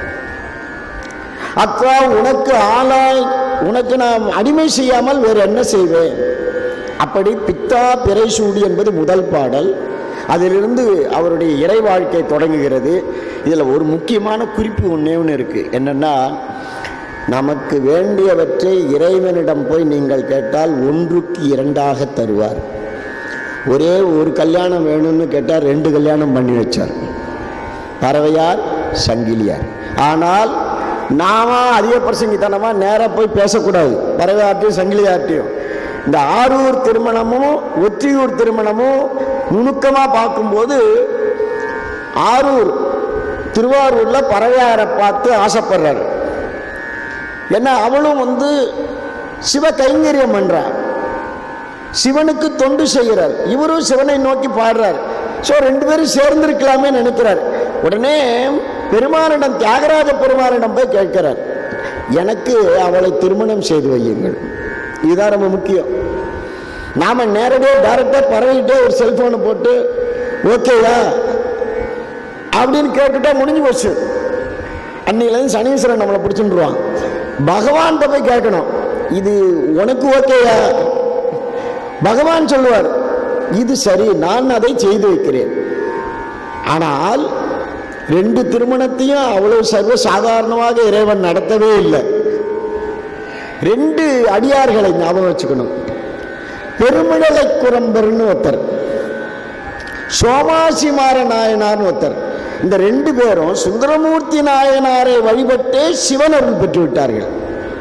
அத்தா உனக்கு ஆளாய் உனக்கு நான் அடிமை செய்யாமல் வேறு என்ன செய்வேன் அப்படி பித்தா பிறைசூடி என்பது முதல் பாடல் அதிலிருந்து அவருடைய இறை வாழ்க்கை தொடங்குகிறது இதில் ஒரு முக்கியமான குறிப்பு ஒன்றே ஒன்று இருக்குது என்னென்னா நமக்கு வேண்டியவற்றை இறைவனிடம் போய் நீங்கள் கேட்டால் ஒன்றுக்கு இரண்டாக தருவார் ஒரே ஒரு கல்யாணம் வேணும்னு கேட்டால் ரெண்டு கல்யாணம் பண்ணி வச்சார் பறவையார் சங்கிலியார் ஆனால் நாம அதிக பிரசங்கித்தனமா நேராக போய் பேசக்கூடாது பறவையார்ட்டையும் சங்கிலியார்ட்டையும் இந்த ஆரூர் திருமணமும் ஒற்றியூர் திருமணமும் நுணுக்கமாக பார்க்கும்போது ஆரூர் திருவாரூர்ல பறவையாரை பார்த்து ஆசைப்படுறாரு ஏன்னா அவளும் வந்து சிவ கைங்கரியம் பண்றார் சிவனுக்கு தொண்டு செய்கிறார் இவரும் சிவனை நோக்கி பாடுறார் ஸோ ரெண்டு பேரும் சேர்ந்திருக்கலாமே நினைக்கிறார் உடனே பெருமானிடம் தியாகராஜ பெருமானிடம் போய் கேட்கிறார் எனக்கு அவளை திருமணம் செய்து வையுங்கள் இதுதான் ரொம்ப முக்கியம் நாம நேரடியாக டைரக்டாக பறவைகிட்டே ஒரு செல்போனை போட்டு ஓகேயா அப்படின்னு கேட்டுட்டா முடிஞ்சு போச்சு அன்னையிலேருந்து சனீஸ்வரன் நம்மளை பிடிச்சுருவான் பகவான்கிட்ட போய் கேட்கணும் இது உனக்கு ஓகேயா பகவான் சொல்லுவார் இது சரி நான் அதை செய்து வைக்கிறேன் ஆனால் ரெண்டு திருமணத்தையும் அவ்வளவு சர்வ சாதாரணமாக இறைவன் நடத்தவே இல்லை ரெண்டு அடியார்களை ஞாபகம் வச்சுக்கணும் பெருமிழலை குரம்பர்னு ஒருத்தர் சோமாசிமார நாயனார்னு ஒருத்தர் இந்த ரெண்டு பேரும் சுந்தரமூர்த்தி நாயனாரை வழிபட்டே சிவனருள் பெற்று விட்டார்கள்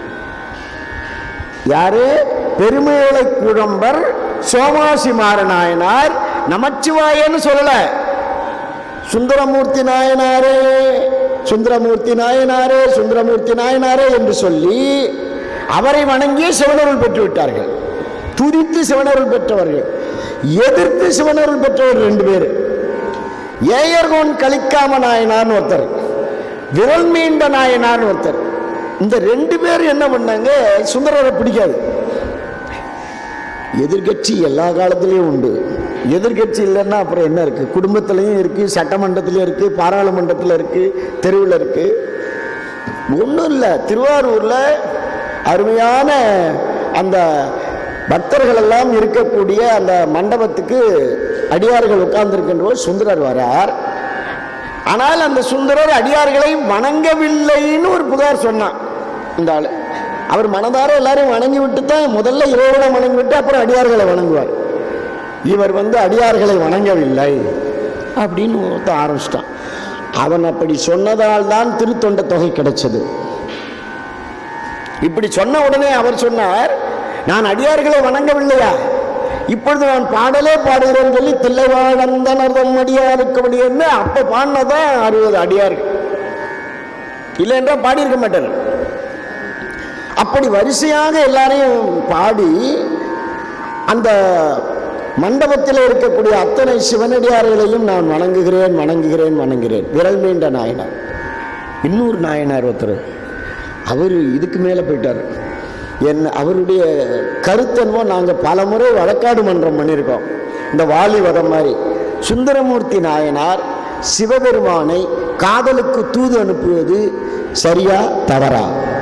யாரு பெருமிழலை குழம்பர் சோமாசிமார நாயனார் நமச்சிவாயன்னு சொல்லல சுந்தரமூர்த்தி நாயனாரே சுந்தரமூர்த்தி நாயனாரே சுந்தரமூர்த்தி நாயனாரே என்று சொல்லி அவரை வணங்கியே சிவனருள் பெற்று விட்டார்கள் துதித்து சிவனருள் பெற்றவர்கள் எதிர்த்து சிவனருள் பெற்றவர் ரெண்டு பேர் ஏயர்கோன் கலிக்காம நாயனார்னு ஒருத்தர் விரல் மீண்ட நாயனார்னு ஒருத்தர் இந்த ரெண்டு பேர் என்ன பண்ணாங்க சுந்தரரை பிடிக்காது எதிர்கட்சி எல்லா காலத்திலையும் உண்டு எதிர்கட்சி இல்லைன்னா அப்புறம் என்ன இருக்கு குடும்பத்திலையும் இருக்கு சட்டமன்றத்திலையும் இருக்கு பாராளுமன்றத்தில் இருக்கு தெருவில் இருக்கு ஒன்றும் இல்லை திருவாரூர்ல அருமையான அந்த பக்தர்கள் எல்லாம் இருக்கக்கூடிய அந்த மண்டபத்துக்கு அடியார்கள் உட்கார்ந்திருக்கின்ற சுந்தரர் வரார் ஆனால் அந்த சுந்தரர் அடியார்களை வணங்கவில்லைன்னு ஒரு புகார் சொன்னான் இந்த ஆளு அவர் மனதார எல்லாரையும் வணங்கி விட்டு தான் முதல்ல இறைவனை வணங்கி விட்டு அப்புறம் அடியார்களை வணங்குவார் இவர் வந்து அடியார்களை வணங்கவில்லை அப்படின்னு ஒருத்தன் ஆரம்பிச்சிட்டான் அவன் அப்படி சொன்னதால் தான் திருத்தொண்ட தொகை கிடைச்சது இப்படி சொன்ன உடனே அவர் சொன்னார் நான் அடியார்களை வணங்கவில்லையா இப்பொழுது நான் பாடலே பாடுகிறேன்னு சொல்லி தில்லைவாழந்தனர்தம் அடியாருக்கு முடியும்னு அப்ப பாடினதான் அறுபது அடியார்கள் இல்லை என்றால் பாடியிருக்க மாட்டார் அப்படி வரிசையாக எல்லாரையும் பாடி அந்த மண்டபத்தில் இருக்கக்கூடிய அத்தனை சிவனடியார்களையும் நான் வணங்குகிறேன் வணங்குகிறேன் வணங்குகிறேன் விரல் மீண்ட நாயனார் இன்னொரு நாயனார் ஒருத்தர் அவர் இதுக்கு மேலே போயிட்டார் என்ன அவருடைய கருத்தென்மோ நாங்கள் பல முறை வழக்காடு மன்றம் பண்ணியிருக்கோம் இந்த வாலி வதம் மாதிரி சுந்தரமூர்த்தி நாயனார் சிவபெருமானை காதலுக்கு தூது அனுப்புவது சரியா தவறா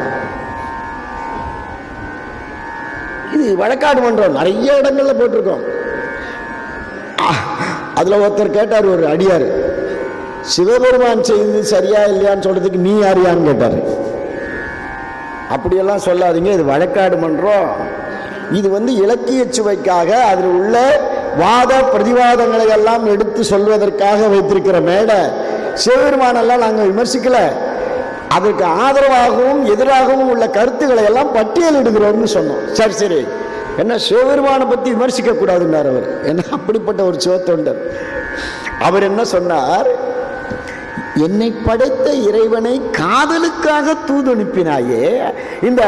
இது வழக்காடு மன்றம் நிறைய இடங்கள்ல போட்டிருக்கோம் அஹ், அதுல ஒருத்தர் கேட்டார் ஒரு அடியார் சிவபெருமான் செய்தது சரியா இல்லையான்னு சொல்றதுக்கு நீ யாரியான்னு கேட்டார் அப்படியெல்லாம் சொல்லாதீங்க இது வழக்காடு மன்றம் இது வந்து இலக்கிய சுவைக்காக அதில் உள்ள வாத பிரதிவாதங்களை எல்லாம் எடுத்து சொல்வதற்காக வைத்திருக்கிற மேடை சிவபெருமானெல்லாம் நாங்கள் விமர்சிக்கல அதற்கு ஆதரவாகவும் எதிராகவும் உள்ள கருத்துக்களை எல்லாம் பட்டியலிடுகிறோம்னு சொன்னோம் சரி சரி என்ன சிவபெருமானை பற்றி விமர்சிக்க கூடாதுன்னார் அவர் என்ன அப்படிப்பட்ட ஒரு சிவத்தொண்டர் அவர் என்ன சொன்னார் என்னை படைத்த இறைவனை காதலுக்காக தூது அனுப்பினாயே இந்த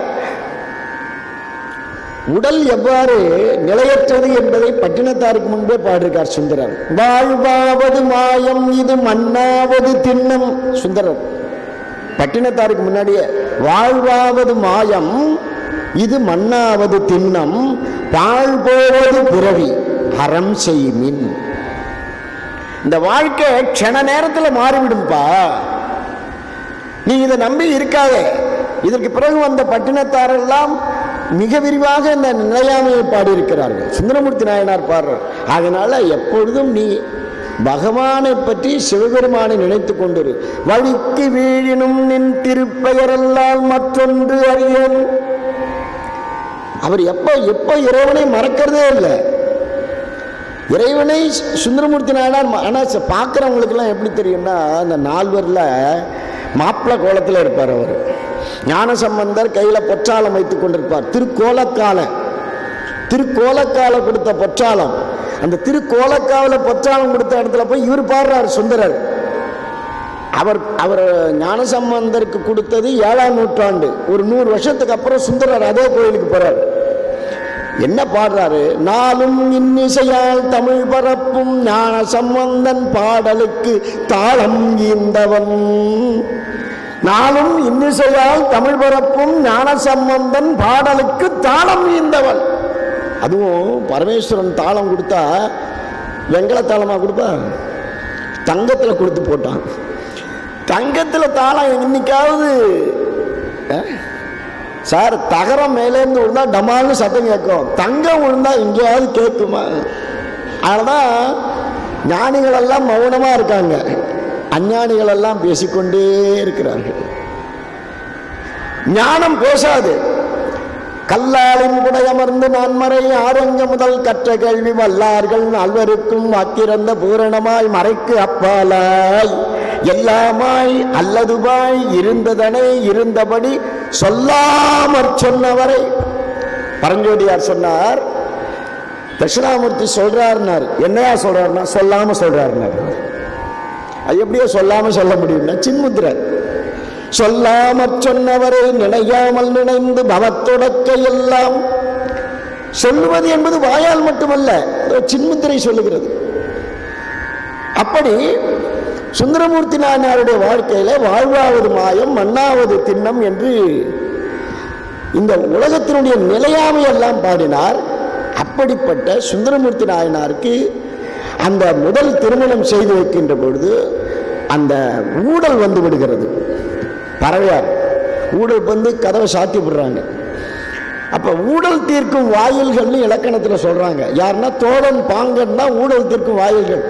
உடல் எவ்வாறு நிலையற்றது என்பதை பட்டினத்தாருக்கு முன்பே பாடிருக்கார் சுந்தரர் வாழ்வாவது மாயம் இது மண்ணாவது திண்ணம் சுந்தரர் பட்டினத்தாருக்கு முன்னாடியே வாழ்வாவது மாயம் இது மண்ணாவது திண்ணம் பாழ் போவது பிறவி அறம் செய்மின் இந்த வாழ்க்கை க்ஷண நேரத்தில் மாறிவிடும்பா நீ இதை நம்பி இருக்காதே இதற்கு பிறகு வந்த பட்டினத்தாரெல்லாம் மிக விரிவாக இந்த நிலையாமையை பாடியிருக்கிறார்கள் சுந்தரமூர்த்தி நாயனார் பாடுறார் அதனால எப்பொழுதும் நீ பகவானை பற்றி சிவபெருமானை நினைத்து கொண்டிரு வழிக்கு வீழினும் நின் திருப்பெயரல்லால் மற்றொன்று அறியேன் அவர் எப்போ எப்போ இறைவனை மறக்கிறதே இல்லை இறைவனை சுந்தரமூர்த்தி நாயனார் ஆனால் பார்க்குறவங்களுக்கெல்லாம் எப்படி தெரியும்னா அந்த நால்வரில் மாப்பிள்ளை கோலத்தில் இருப்பார் அவர் ஞானசம்பந்தர் கையில் பொற்றாளம் வைத்துக் கொண்டிருப்பார் திருக்கோலக்கால திருக்கோலக்கால கொடுத்த பொற்றாளம் அந்த திருக்கோலக்காவில் பொற்றாளம் கொடுத்த இடத்துல போய் இவர் பாடுறார் சுந்தரர் அவர் அவர் ஞானசம்பந்தருக்கு கொடுத்தது ஏழாம் நூற்றாண்டு ஒரு நூறு வருஷத்துக்கு அப்புறம் சுந்தரர் அதே கோயிலுக்கு போறார் என்ன பாடுறாரு நாளும் இன்னிசையால் தமிழ் பரப்பும் ஞான சம்பந்தன் பாடலுக்கு தாளம் ஈந்தவன் நாளும் இன்னிசையால் தமிழ் பரப்பும் ஞான சம்பந்தன் பாடலுக்கு தாளம் ஈந்தவன் அதுவும் பரமேஸ்வரன் தாளம் கொடுத்தா வெங்கல தாளமா கொடுப்பா தங்கத்தில் கொடுத்து போட்டான் தங்கத்தில் தாளம் இன்னைக்காவது அஹ், சார் தகரம் மேலேருந்து விழுந்தா டமால்னு சத்தம் கேட்கும் தங்கம் விழுந்தா எங்கேயாவது கேட்குமா அதனால்தான் ஞானிகள் எல்லாம் மௌனமாக இருக்காங்க அஞ்ஞானிகள் எல்லாம் பேசிக்கொண்டே இருக்கிறார்கள் ஞானம் பேசாது கல்லாலின் புடையமர்ந்து நான்மறை ஆரங்க முதல் கற்ற கேள்வி வல்லார்கள் நால்வருக்கும் வாக்கிறந்த பூரணமாய் மறைக்கு அப்பாலாய் எல்லாமாய் அல்லதுவாய் இருந்ததனை இருந்தபடி சொல்லாமற் சொன்னவரை பரஞ்சோடியார் சொன்னார் தட்சிணாமூர்த்தி சொல்றாருனார் என்னையா சொல்றாருன்னா சொல்லாம சொல்றாருனார் அது எப்படியோ சொல்லாம சொல்ல முடியும்னா சின்முத்திரர் சொல்லாமற் சொன்னவரை நினையாமல் நினைந்து பவத்தொடக்க எல்லாம் சொல்லுவது என்பது வாயால் மட்டுமல்ல இதோ சின்முத்திரை சொல்லுகிறது அப்படி சுந்தரமூர்த்தி நாயனாருடைய வாழ்க்கையில வாழ்வாவது மாயம் மண்ணாவது திண்ணம் என்று இந்த உலகத்தினுடைய நிலையாமை எல்லாம் பாடினார் அப்படிப்பட்ட சுந்தரமூர்த்தி நாயனாருக்கு அந்த முதல் திருமணம் செய்து வைக்கின்ற பொழுது அந்த ஊடல் வந்து விடுகிறது பறவையார் ஊடல் வந்து கதவை சாத்தி விடுறாங்க அப்ப ஊடல் தீர்க்கும் வாயில்கள்னு இலக்கணத்துல சொல்றாங்க யாருன்னா தோழன் பாங்கன் தான் ஊடல் தீர்க்கும் வாயில்கள்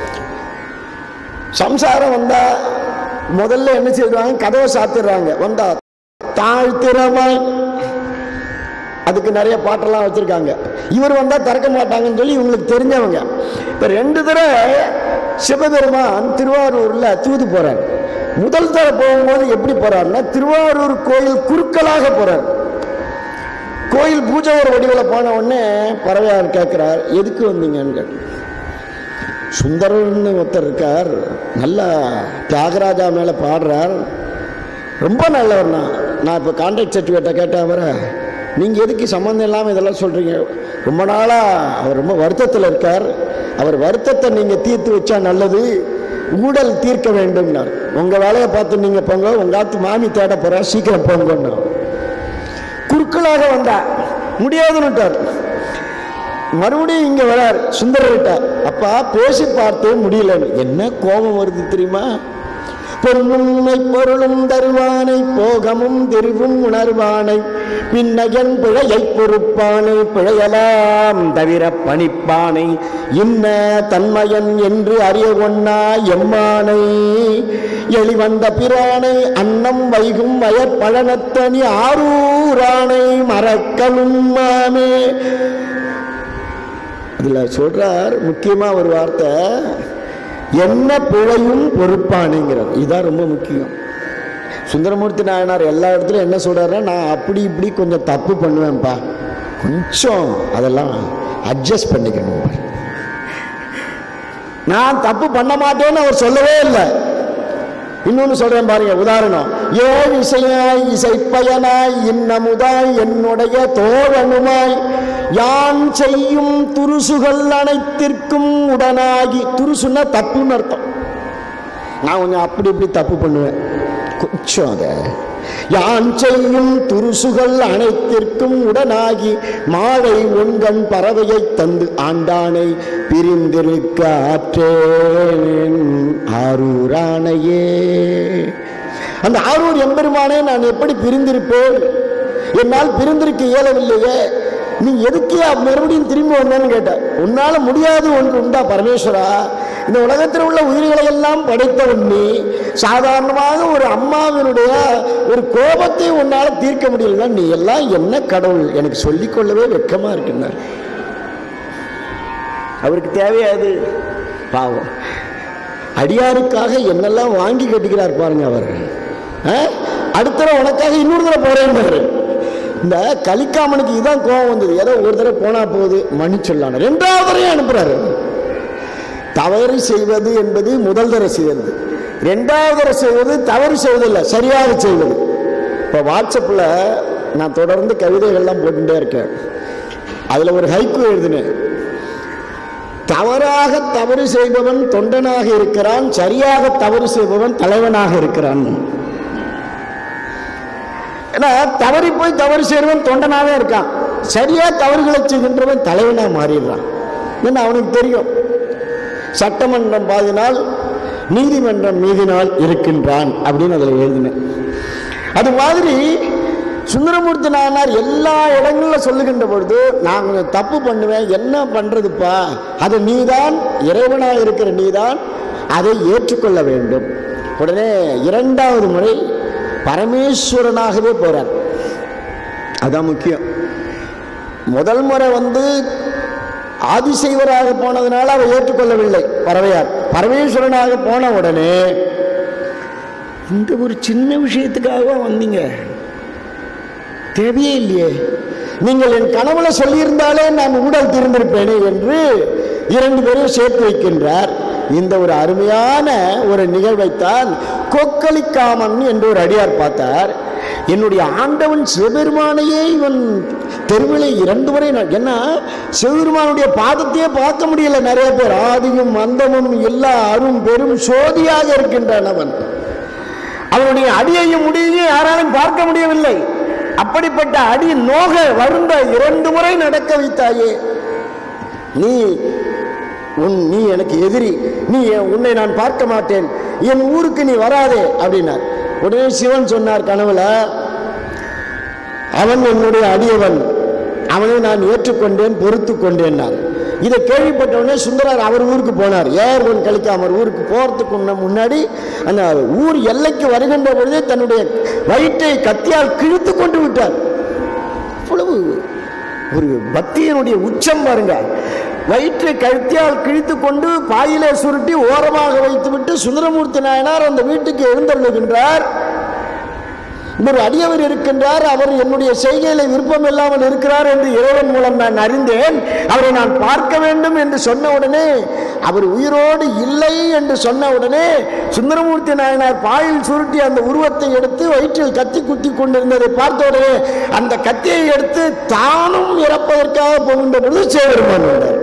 சம்சாரம் வந்தா முதல்ல என்ன செய்வாங்க கதவை சாத்திடுறாங்க வந்தா தாழ்த்திரமாய் அதுக்கு நிறைய பாட்டெல்லாம் வச்சிருக்காங்க இவர் வந்தா திறக்க மாட்டாங்கன்னு சொல்லி இவங்களுக்கு தெரிஞ்சவங்க இப்ப ரெண்டு தடவை சிவபெருமான் திருவாரூர்ல தூது போறார் முதல் தடவை போகும்போது எப்படி போறாருன்னா திருவாரூர் கோயில் குறுக்கலாக போறார் கோயில் பூஜை ஒரு வடிவில் போன உடனே பறவையார் கேட்கிறார் எதுக்கு வந்தீங்கன்னு கேட்டார். சுந்தரர்னு ஒருத்தர் இருக்கார் நல்லா தியாகராஜா மேலே பாடுறார் ரொம்ப நல்லவர்ண்ணா நான் இப்போ கான்ட்ராக்ட் சர்டிஃபிகேட்டை கேட்டேன் அவரை நீங்கள் எதுக்கு சம்மந்தம் இல்லாமல் இதெல்லாம் சொல்கிறீங்க ரொம்ப நாளாக அவர் ரொம்ப வருத்தத்தில் இருக்கார் அவர் வருத்தத்தை நீங்கள் தீர்த்து வச்சா நல்லது ஊழல் தீர்க்க வேண்டும்னார் உங்கள் வேலையை பார்த்து நீங்கள் போங்க உங்கள் ஆத்து மாமி தேட போகிறா சீக்கிரம் போங்கன்னு குறுக்களாக வந்தா முடியாதுன்னுட்டார் மறுபடியும் இங்க வரார் சுந்தரர்கிட்ட அப்பா பேசி பார்த்தே முடியலன்னு என்ன கோபம் வருது தெரியுமா பொன்னுண்மை பொருளும் தருவானை போகமும் திருவும் உணர்வானை பின்னகன் பிழையை பொறுப்பானை பிழையலாம் தவிர பணிப்பானை இன்ன தன்மயன் என்று அறிய ஒண்ணா எம்மானை எளிவந்த பிரானை அன்னம் வைகும் வயற்பழனத்தனி ஆரூரானை மறக்கலும் மாமே இதுல சொல்றார் முக்கியமா ஒரு வார்த்தை என்ன பிழையும் பொறுப்பானுங்கிறார் இதுதான் ரொம்ப முக்கியம் சுந்தரமூர்த்தி நாயனார் எல்லா இடத்துலையும் என்ன சொல்றாருன்னா நான் அப்படி இப்படி கொஞ்சம் தப்பு பண்ணுவேன்ப்பா கொஞ்சம் அதெல்லாம் அட்ஜஸ்ட் பண்ணிக்கணும் நான் தப்பு பண்ண மாட்டேன்னு அவர் சொல்லவே இல்லை இன்னொன்னு சொல்றேன் பாருங்க உதாரணம் ஏழ் இசையாய் இசைப்பயனாய் இன்னமுதாய் என்னுடைய தோழனுமாய் யான் செய்யும் துருசுகள் அனைத்திற்கும் உடனாகி துருசுன்னா தப்புன்னு அர்த்தம் நான் கொஞ்சம் அப்படி இப்படி தப்பு பண்ணுவேன் கொஞ்சம் அதை யான் செய்யும் துருசுகள் அனைத்திற்கும் உடனாகி மாழை உண்கண் பறவையை தந்து ஆண்டானை பிரிந்திருக்க ஆற்றேன் ஆரூரானையே அந்த ஆரூர் எம்பெருமானே நான் எப்படி பிரிந்திருப்பேன் என்னால் பிரிந்திருக்க இயலவில்லையே நீ எதுக்கே மறுபடியும் திரும்பி வந்தேன்னு கேட்ட உன்னால முடியாது ஒன்று உண்டா பரமேஸ்வரா இந்த உலகத்தில் உள்ள உயிர்களை எல்லாம் படைத்தவன் நீ சாதாரணமாக ஒரு அம்மாவினுடைய ஒரு கோபத்தை உன்னால் தீர்க்க முடியலன்னா நீ எல்லாம் என்ன கடவுள் எனக்கு சொல்லிக் கொள்ளவே வெக்கமா இருக்கின்றார் அவருக்கு தேவையாது பாவம் அடியாருக்காக என்னெல்லாம் வாங்கி கட்டிக்கிறார் பாருங்க அவர் ஆ? அடுத்த தடவை உனக்காக இன்னொரு தடவை போறேன் இந்த கலிக்காமனுக்கு இதான் கோபம் வந்தது ஏதோ ஒரு தடவை போனா போகுது மன்னிச்சொல்லான ரெண்டாவது தடவையும் அனுப்புறாரு தவறு செய்வது என்பது முதல் தடவை செய்வது ரெண்டாவது தடவை செய்வது தவறு செய்வதில்லை சரியாக செய்வது இப்போ வாட்ஸ்அப்பில் நான் தொடர்ந்து கவிதைகள்லாம் போட்டுட்டே இருக்கேன் அதில் ஒரு ஹைக்கு எழுதினேன் தவறாக தவறு செய்பவன் தொண்டனாக இருக்கிறான் சரியாக தவறு செய்பவன் தலைவனாக இருக்கிறான் ஏன்னா தவறி போய் தவறு செய்கிறவன் தொண்டனாவே இருக்கான் சரியா தவறுகளை செய்கின்றவன் தலைவனா மாறிடுறான் ஏன்னா அவனுக்கு தெரியும் சட்டமன்றம் பாதினால் நீதிமன்றம் மீதினால் இருக்கின்றான் அப்படின்னு அதில் எழுதினேன் அது மாதிரி சுந்தரமூர்த்தி நாயனார் எல்லா இடங்களில் சொல்லுகின்ற பொழுது நான் கொஞ்சம் தப்பு பண்ணுவேன் என்ன பண்றதுப்பா அதை நீதான் இறைவனாக இருக்கிற நீதான் அதை ஏற்றுக்கொள்ள வேண்டும் உடனே இரண்டாவது முறை பரமேஸ்வரனாகவே போறார் அதான் முக்கியம் முதல் முறை வந்து ஆதிசைவராக போனதுனால அவர் ஏற்றுக்கொள்ளவில்லை பறவையார் பரமேஸ்வரனாக போன உடனே இந்த ஒரு சின்ன விஷயத்துக்காகவா வந்தீங்க தேவையே இல்லையே நீங்கள் என் கனவுல சொல்லியிருந்தாலே நான் ஊடல் திருந்திருப்பேனே என்று இரண்டு பேரையும் சேர்த்து வைக்கின்றார் இந்த ஒரு அருமையான ஒரு நிகழ்வைத்தான் கொக்களிக்காமன் என்று ஒரு அடியார் பார்த்தார் என்னுடைய ஆண்டவன் சிவபெருமானையே இவன் தெருவிலே இரண்டு முறை நான்- ஏன்னா சிவபெருமானுடைய பாதத்தையே பார்க்க முடியல நிறைய பேர் ஆதியும் அந்தமும் எல்லா அரும் பெரும் சோதியாக இருக்கின்றான் அவன் அவனுடைய அடியையும் முடியையும் யாராலும் பார்க்க முடியவில்லை அப்படிப்பட்ட அடி நோக வருந்த இரண்டு முறை நடக்க வைத்தாயே நீ உன் நீ எனக்கு எதிரி நீ உன்னை நான் பார்க்க மாட்டேன் என் ஊருக்கு நீ வராதே அப்படின்னார் உடனே சிவன் சொன்னார் கனவுல அவன் என்னுடைய அடியவன் அவனை நான் ஏற்றுக்கொண்டேன் பொறுத்து கொண்டேன்னார் இதை கேள்விப்பட்டவுடனே சுந்தரர் அவர் ஊருக்கு போனார் ஏர்வன் கழிக்காமர் ஊருக்கு போறதுக்கு முன்ன- முன்னாடி அந்த ஊர் எல்லைக்கு வருகின்ற பொழுதே தன்னுடைய வயிற்றை கத்தியால் கிழித்து கொண்டு விட்டார் அவ்வளவு ஒரு பக்தியினுடைய உச்சம் பாருங்க வயிற்றை கழுத்தியால் கிழித்து கொண்டு பாயிலே சுருட்டி ஓரமாக வைத்துவிட்டு சுந்தரமூர்த்தி நாயனார் அந்த வீட்டுக்கு எழுந்தள்ளுகின்றார் ஒரு அடியவர் இருக்கின்றார் அவர் என்னுடைய செய்கையில விருப்பம் இல்லாமல் இருக்கிறார் என்று இறைவன் மூலம் நான் அறிந்தேன் அவரை நான் பார்க்க வேண்டும் என்று சொன்ன உடனே அவர் உயிரோடு இல்லை என்று சொன்ன உடனே சுந்தரமூர்த்தி நாயனார் பாயில் சுருட்டி அந்த உருவத்தை எடுத்து வயிற்றில் கத்தி குத்தி கொண்டிருந்ததை பார்த்த உடனே அந்த கத்தியை எடுத்து தானும் இறப்பதற்காக போகின்ற பொழுது சேவருமான் வந்தார்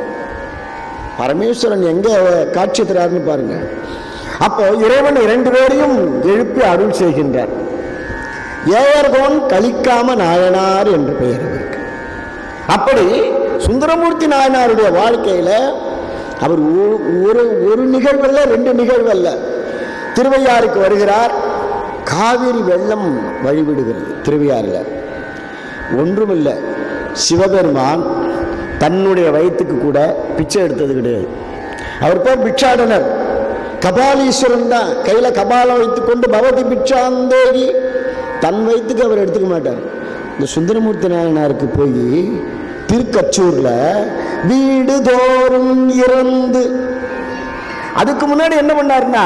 பரமேஸ்வரன் எங்க காட்சி தராருன்னு பாருங்க அப்போ இறைவன் இரண்டு பேரையும் எழுப்பி அருள் செய்கின்றார் ஏயர்கோன் கலிக்காம நாயனார் என்று பெயர் அவருக்கு அப்படி சுந்தரமூர்த்தி நாயனாருடைய வாழ்க்கையில அவர் ஒ- ஒரு ஒரு நிகழ்வல்ல ரெண்டு நிகழ்வல்ல திருவையாறுக்கு வருகிறார் காவிரி வெள்ளம் வழிவிடுகிறது திருவையாறுல ஒன்றுமில்லை சிவபெருமான் தன்னுடைய வயிற்றுக்கு கூட பிச்சை எடுத்தது கிடையாது அவர் பேர் பிட்சாடனர் கபாலீஸ்வரன் தான் கையில கபாலம் வைத்துக்கொண்டு பவதி பிட்சாந்தேகி தன் வயிற்றுக்கு அவர் எடுத்துக்க மாட்டார் இந்த சுந்தரமூர்த்தி நாயனாருக்கு போய் திருக்கச்சூர்ல வீடு தோறும் இறந்து அதுக்கு முன்னாடி என்ன பண்ணாருன்னா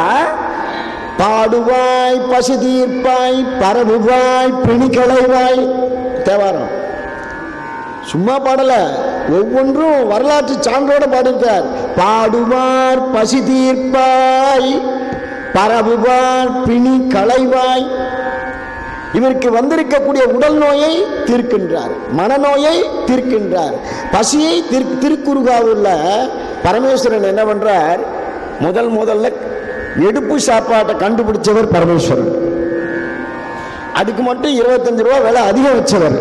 பாடுவாய் பசி தீர்ப்பாய் பரவுவாய் பிணி களைவாய் தேவாரம் சும்மா பாடல ஒவ்வொன்றும் வரலாற்று சான்றோட பாடியிருக்கார் பாடுவார் பசி தீர்ப்பாய் பரவுவார் பிணி களைவாய் இவருக்கு வந்திருக்கக்கூடிய உடல் நோயை தீர்க்கின்றார் மனநோயை தீர்க்கின்றார் பசியை திரு திருக்குறுகாவுள்ள பரமேஸ்வரன் என்ன பண்றார் முதல் முதல்ல எடுப்பு சாப்பாட்டை கண்டுபிடிச்சவர் பரமேஸ்வரன் அதுக்கு மட்டும் இருபத்தஞ்சு ரூபா விலை அதிகம் வச்சவர்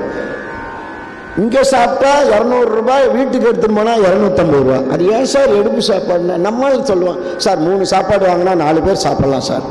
இங்கே சாப்பிட்டா இரநூறு ரூபாய் வீட்டுக்கு எடுத்துட்டு போனால் இரநூத்தம்பது ரூபா அது ஏன் சார் எடுப்பு சாப்பாடுனா நம்ம சொல்லுவோம் சார் மூணு சாப்பாடு வாங்கினா நாலு பேர் சாப்பிடலாம் சார்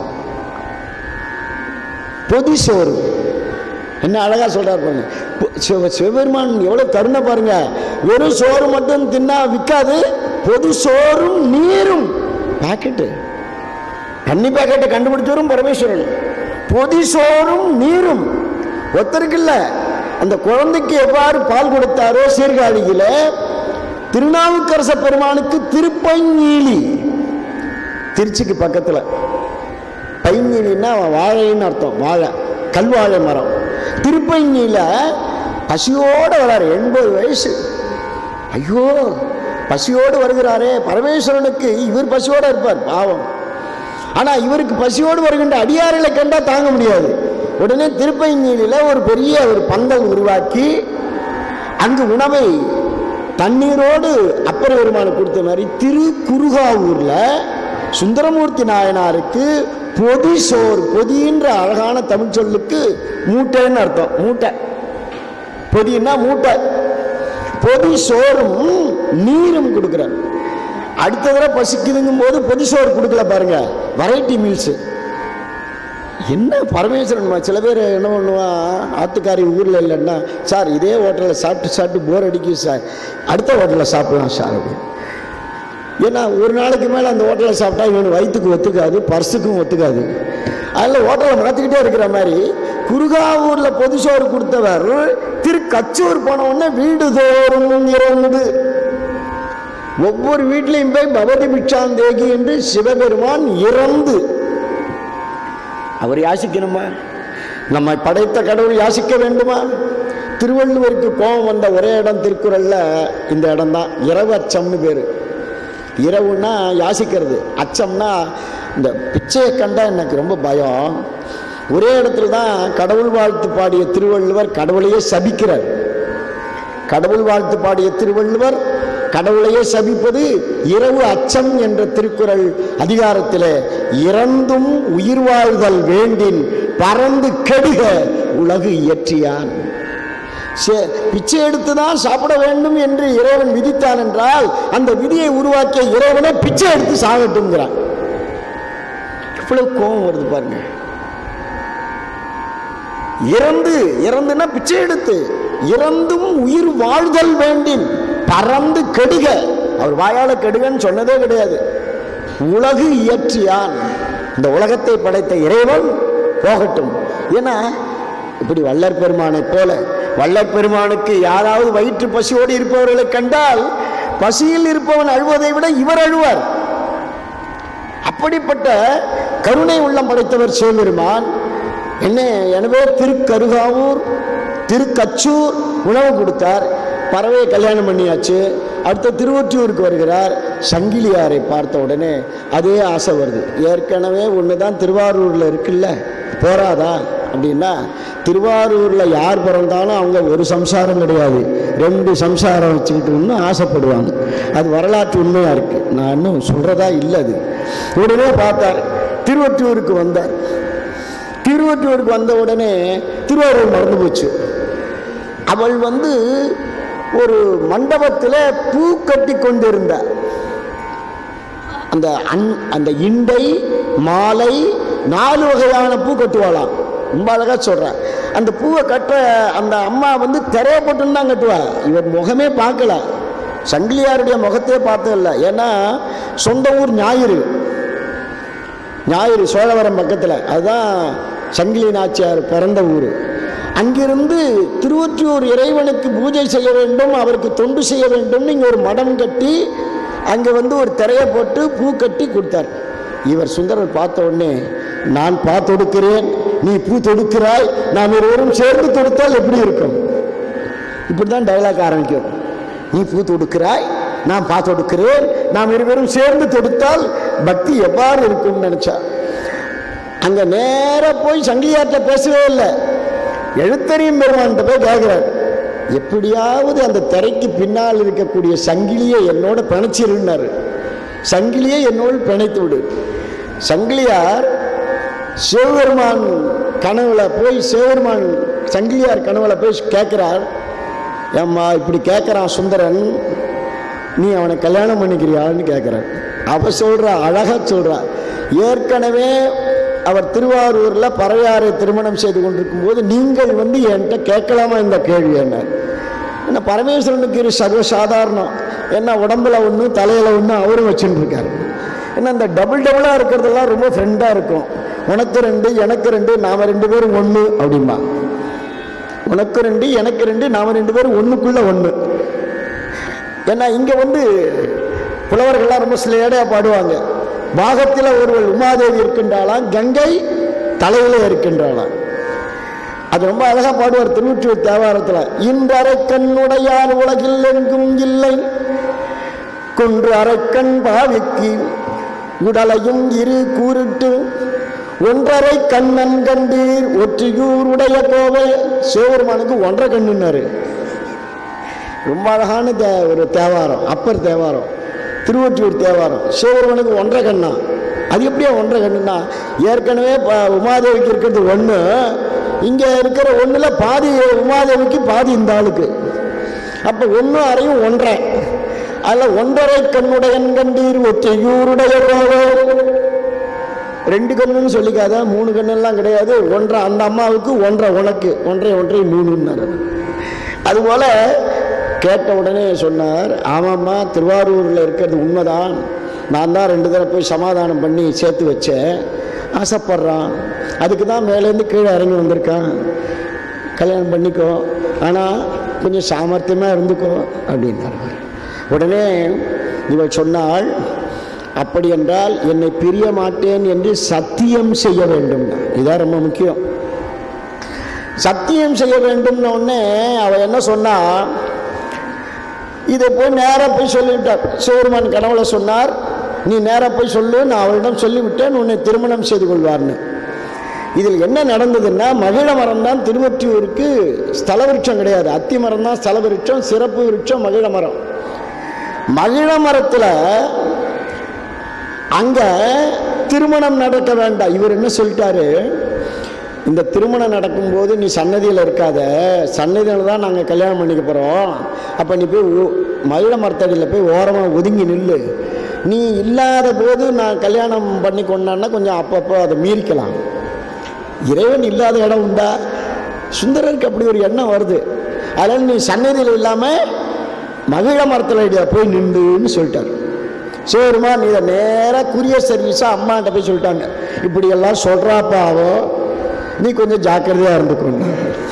பொதி சோறு என்ன அழகா சொல்றாரு பாருங்க பொ- சிவ- சிவபெருமான் எவ்வளவு கருணை பாருங்க வெறும் சோறு மட்டும் தின்னா விற்காது பொது சோறும் நீரும் பாக்கெட்டு தண்ணி பாக்கெட்டை கண்டுபிடிச்சவரும் பரமேஸ்வரன் பொதி சோறும் நீரும் ஒருத்தருக்கு இல்ல அந்த குழந்தைக்கு எவ்வாறு பால் கொடுத்தாரோ சீர்காழியில திருநாவுக்கரச பெருமானுக்கு திருப்பஞ்சீலி திருச்சிக்கு பக்கத்துல பைஞ்சீலின்னா வாழைன்னு அர்த்தம் வாழை கல்வாழை மரம் திருப்பஞ்சியில பசியோடு வராரு எண்பது வயசு ஐயோ பசியோடு வருகிறாரே பரமேஸ்வரனுக்கு இவர் பசியோடு இருப்பார் பாவம் ஆனா இவருக்கு பசியோடு வருகின்ற அடியார்களை கண்டா தாங்க முடியாது உடனே திருப்பஞ்சியில ஒரு பெரிய ஒரு பந்தல் உருவாக்கி அங்கு உணவை தண்ணீரோடு அப்பர் பெருமானுக்கு கொடுத்த மாதிரி திரு குருகாவூர்ல சுந்தரமூர்த்தி நாயனாருக்கு பொதி சோறு பொதின்ற அழகான தமிழ் சொல்லுக்கு மூட்டைன்னு அர்த்தம் மூட்டை பொதின்னா மூட்டை பொதி சோறும் நீரும் கொடுக்குறார் அடுத்த தடவை பசிக்குதுங்கும் போது பொதி சோறு கொடுக்கல பாருங்க வெரைட்டி மீல்ஸ் என்ன பரமேஸ்வரன் மா- சில பேர் என்ன பண்ணுவான் ஆத்துக்காரி ஊரில் இல்லைன்னா சார் இதே ஹோட்டலில் சாப்பிட்டு சாப்பிட்டு போர் அடிக்குது சார் அடுத்த ஹோட்டலில் சாப்பிடலாம் சார் அப்படின்னு ஏன்னா ஒரு நாளைக்கு மேலே அந்த ஹோட்டலில் சாப்பிட்டா இவன் வயிற்றுக்கு ஒத்துக்காது பர்ஸுக்கும் ஒத்துக்காது அதில் ஹோட்டலை மாற்றிக்கிட்டே இருக்கிற மாதிரி குருகாவூரில் பொது சோறு கொடுத்தவர் திரு கச்சூர் போன உடனே வீடு தோறும் இறந்து ஒவ்வொரு வீட்லையும் போய் பவதி பிக்ஷாந்தேகி என்று சிவபெருமான் இறந்து அவர் யாசிக்கணுமா நம்மை படைத்த கடவுள் யாசிக்க வேண்டுமா திருவள்ளுவருக்கு கோபம் வந்த ஒரே இடம் திருக்குறள்ல இந்த இடம் தான் இரவு அச்சம்னு பேரு இரவுன்னா யாசிக்கிறது அச்சம்னா இந்த பிச்சையை கண்டா எனக்கு ரொம்ப பயம் ஒரே இடத்துல தான் கடவுள் வாழ்த்து பாடிய திருவள்ளுவர் கடவுளையே சபிக்கிறார் கடவுள் வாழ்த்து பாடிய திருவள்ளுவர் கடவுளையே சபிப்பது இரவு அச்சம் என்ற திருக்குறள் அதிகாரத்திலே இறந்தும் உயிர் வாழ்தல் வேண்டின் பறந்து கெடுக உலகு இயற்றியான் சே- பிச்சை எடுத்து தான் சாப்பிட வேண்டும் என்று இறைவன் விதித்தான் என்றால் அந்த விதியை உருவாக்கிய இறைவனை பிச்சை எடுத்து சாகட்டும்ங்கிறான் இவ்வளவு கோபம் வருது பாருங்க இறந்து இறந்துன்னா பிச்சை எடுத்து இறந்தும் உயிர் வாழ்தல் வேண்டின் பறந்து கெடுக அவர் வாயால கெடுகன்னு சொன்னதே கிடையாது உலகு இயற்றியான் இந்த உலகத்தை படைத்த இறைவன் போகட்டும் ஏன்னா இப்படி வள்ளற் பெருமானை போல வள்ளற் பெருமானுக்கு யாராவது வயிற்று பசியோடு இருப்பவர்களை கண்டால் பசியில் இருப்பவன் அழுவதை விட இவர் அழுவார் அப்படிப்பட்ட கருணை உள்ளம் படைத்தவர் சிவபெருமான் என்ன எனவே திருக்கருகாவூர் திருக்கச்சூர் உணவு கொடுத்தார் பறவையை கல்யாணம் பண்ணியாச்சு அடுத்து திருவொற்றியூருக்கு வருகிறார் சங்கிலியாரை பார்த்த உடனே அதே ஆசை வருது ஏற்கனவே ஒன்று தான் திருவாரூரில் இருக்குல்ல போராதா அப்படின்னா திருவாரூரில் யார் பிறந்தாலும் அவங்க ஒரு சம்சாரம் கிடையாது ரெண்டு சம்சாரம் வச்சுக்கிட்டு ஆசைப்படுவாங்க அது வரலாற்று உண்மையாக இருக்குது நான் இன்னும் சொல்கிறதா இல்லை அது உடனே பார்த்தார் திருவொற்றியூருக்கு வந்தார் திருவொற்றியூருக்கு வந்த உடனே திருவாரூர் மறந்து போச்சு அவள் வந்து ஒரு மண்டபத்தில் பூ கட்டி கொண்டிருந்தார் அந்த அன் அந்த இண்டை மாலை நாலு வகையான பூ கட்டுவாளாம் ரொம்ப அழகா சொல்றேன் அந்த பூவை கட்ட அந்த அம்மா வந்து திரைய போட்டுன்னு தான் கட்டுவா இவர் முகமே பார்க்கல சங்கிலியாருடைய முகத்தையே பார்த்ததில்ல ஏன்னா சொந்த ஊர் ஞாயிறு ஞாயிறு சோழவரம் பக்கத்தில் அதுதான் சங்கிலி நாச்சியார் பிறந்த ஊர் அங்கிருந்து திருவொற்றியூர் இறைவனுக்கு பூஜை செய்ய வேண்டும் அவருக்கு தொண்டு செய்ய வேண்டும்னு இங்கே ஒரு மடம் கட்டி அங்கே வந்து ஒரு திரையை போட்டு பூ கட்டி கொடுத்தார் இவர் சுந்தரர் பார்த்த உடனே நான் பா தொடுக்கிறேன் நீ பூ தொடுக்கிறாய் நாம் இருவரும் சேர்ந்து தொடுத்தால் எப்படி இருக்கும் இப்படி தான் டைலாக் ஆரம்பிக்கும் நீ பூ தொடுக்கிறாய் நான் பா தொடுக்கிறேன் நாம் இருவரும் சேர்ந்து தொடுத்தால் பக்தி எவ்வாறு இருக்கும்னு நினைச்சா அங்க நேரா போய் சங்கிலியார்ட்ட பேசவே இல்லை எழுத்தறியும் பெருமான்கிட்ட போய் கேட்கிறார் எப்படியாவது அந்த திரைக்கு பின்னால் இருக்கக்கூடிய சங்கிலியை என்னோட பிணைச்சிருந்தாரு சங்கிலியை என்னோடு பிணைத்து விடு சங்கிலியார் சிவபெருமான் கனவுல போய் சிவபெருமான் சங்கிலியார் கனவுல போய் கேட்கிறார் ஏம்மா இப்படி கேட்குறான் சுந்தரன் நீ அவனை கல்யாணம் பண்ணிக்கிறியான்னு கேட்குறான் அவ சொல்றா அழகா சொல்றா ஏற்கனவே அவர் திருவாரூரில் பறையாறை திருமணம் செய்து கொண்டிருக்கும் போது நீங்கள் வந்து என்கிட்ட கேட்கலாமா இந்த கேள்வி என்ன என்ன பரமேஸ்வரனுக்கு இது சர்வசாதாரணம் என்ன உடம்புல ஒன்று தலையில் ஒன்று அவரும் வச்சுட்டு இருக்காரு ஏன்னா இந்த டபுள் டபுளாக இருக்கிறதெல்லாம் ரொம்ப ஃப்ரெண்டாக இருக்கும் உனக்கு ரெண்டு எனக்கு ரெண்டு நாம் ரெண்டு பேரும் ஒன்று அப்படிம்பா உனக்கு ரெண்டு எனக்கு ரெண்டு நாம் ரெண்டு பேரும் ஒன்றுக்குள்ள ஒன்று ஏன்னா இங்கே வந்து புலவர்கள்லாம் ரொம்ப சிலையடையாக பாடுவாங்க பாகத்தில் ஒருவள் உமாதேவி இருக்கின்றாளாம் கங்கை தலையிலே இருக்கின்றாளாம் அது ரொம்ப அழகா பாடுவார் திருவொற்றியூர் தேவாரத்தில் இன்றரை கண்ணுடையார் உலகில் எங்கும் இல்லை குன்று அரைக்கண் பாவிக்கு உடலையும் இரு கூறிட்டு ஒன்றரை கண்ணன் கண்டீர் ஒற்றியூர் உடைய கோவே சிவபெருமானுக்கு ஒன்றரை கண்ணுன்னாரு ரொம்ப அழகான தே ஒரு தேவாரம் அப்பர் தேவாரம் திருவொற்றியூர் தேவாரம் சிவபெருமானுக்கு ஒன்றரை கண்ணா அது எப்படியா ஒன்றரை கண்ணுன்னா ஏற்கனவே ப- உமாதேவிக்கு இருக்கிறது ஒன்று இங்கே இருக்கிற ஒன்றில் பாதி உமாதேவிக்கு பாதி இந்த ஆளுக்கு அப்போ ஒன்று அறையும் ஒன்றரை அதில் ஒன்றரை கண்ணுடையன் கண்டீர் ஒற்றையூருடைய கோவே ரெண்டு கண்ணுன்னு சொல்லிக்காத மூணு கண்ணெல்லாம் கிடையாது ஒன்றரை அந்த அம்மாவுக்கு ஒன்றரை உனக்கு ஒன்றரை ஒன்றரை மூணுன்னாரு அதுபோல கேட்ட உடனே சொன்னார் ஆமாம்மா திருவாரூரில் இருக்கிறது உண்மைதான் நான் தான் ரெண்டு தடவை போய் சமாதானம் பண்ணி சேர்த்து வச்சேன் ஆசைப்படுறான் அதுக்கு தான் மேலேருந்து கீழே இறங்கி வந்திருக்கான் கல்யாணம் பண்ணிக்கோ ஆனால் கொஞ்சம் சாமர்த்தியமாக இருந்துக்கோ அப்படின்னார் அவர். உடனே இவள் சொன்னாள் அப்படி என்றால் என்னை பிரிய மாட்டேன் என்று சத்தியம் செய்ய வேண்டும் இதான் ரொம்ப முக்கியம் சத்தியம் செய்ய வேண்டும்னு உடனே அவ என்ன சொன்னா இதை போய் நேராக போய் சொல்லிவிட்டார் சிவருமான் கனவுல சொன்னார் நீ நேராக போய் சொல்லு நான் அவளிடம் சொல்லிவிட்டேன் உன்னை திருமணம் செய்து கொள்வார்னு இதில் என்ன நடந்ததுன்னா மகிழ மரம் தான் திருவொற்றியூருக்கு ஸ்தல விருட்சம் கிடையாது அத்தி மரம் தான் ஸ்தல விருட்சம் சிறப்பு விருட்சம் மகிழ மரம் மகிழ மரத்தில் அங்க திருமணம் நடக்க வேண்டாம் இவர் என்ன சொல்லிட்டாரு இந்த திருமணம் நடக்கும்போது நீ சன்னதியில் இருக்காத சன்னதியில் தான் நாங்கள் கல்யாணம் பண்ணிக்க போகிறோம் அப்போ நீ போய் ஒ- மகிழ மரத்தடியில் போய் ஓரமாக ஒதுங்கி நில்லு நீ இல்லாத போது நான் கல்யாணம் பண்ணி கொண்டான்னா கொஞ்சம் அப்பப்போ அதை மீறிக்கலாம் இறைவன் இல்லாத இடம் உண்டா சுந்தரருக்கு அப்படி ஒரு எண்ணம் வருது அதனால் நீ சன்னதியில் இல்லாமல் மகிழ மரத்தில் போய் நின்றுன்னு சொல்லிட்டார் சரிம்மா நீ இதை நேராக குரியர் சர்வீஸாக அம்மாட்ட போய் சொல்லிட்டாங்க இப்படியெல்லாம் சொல்கிறாப்பாவோ நீ கொஞ்சம் ஜாக்கிரதையாக இருந்துக்கொண்டு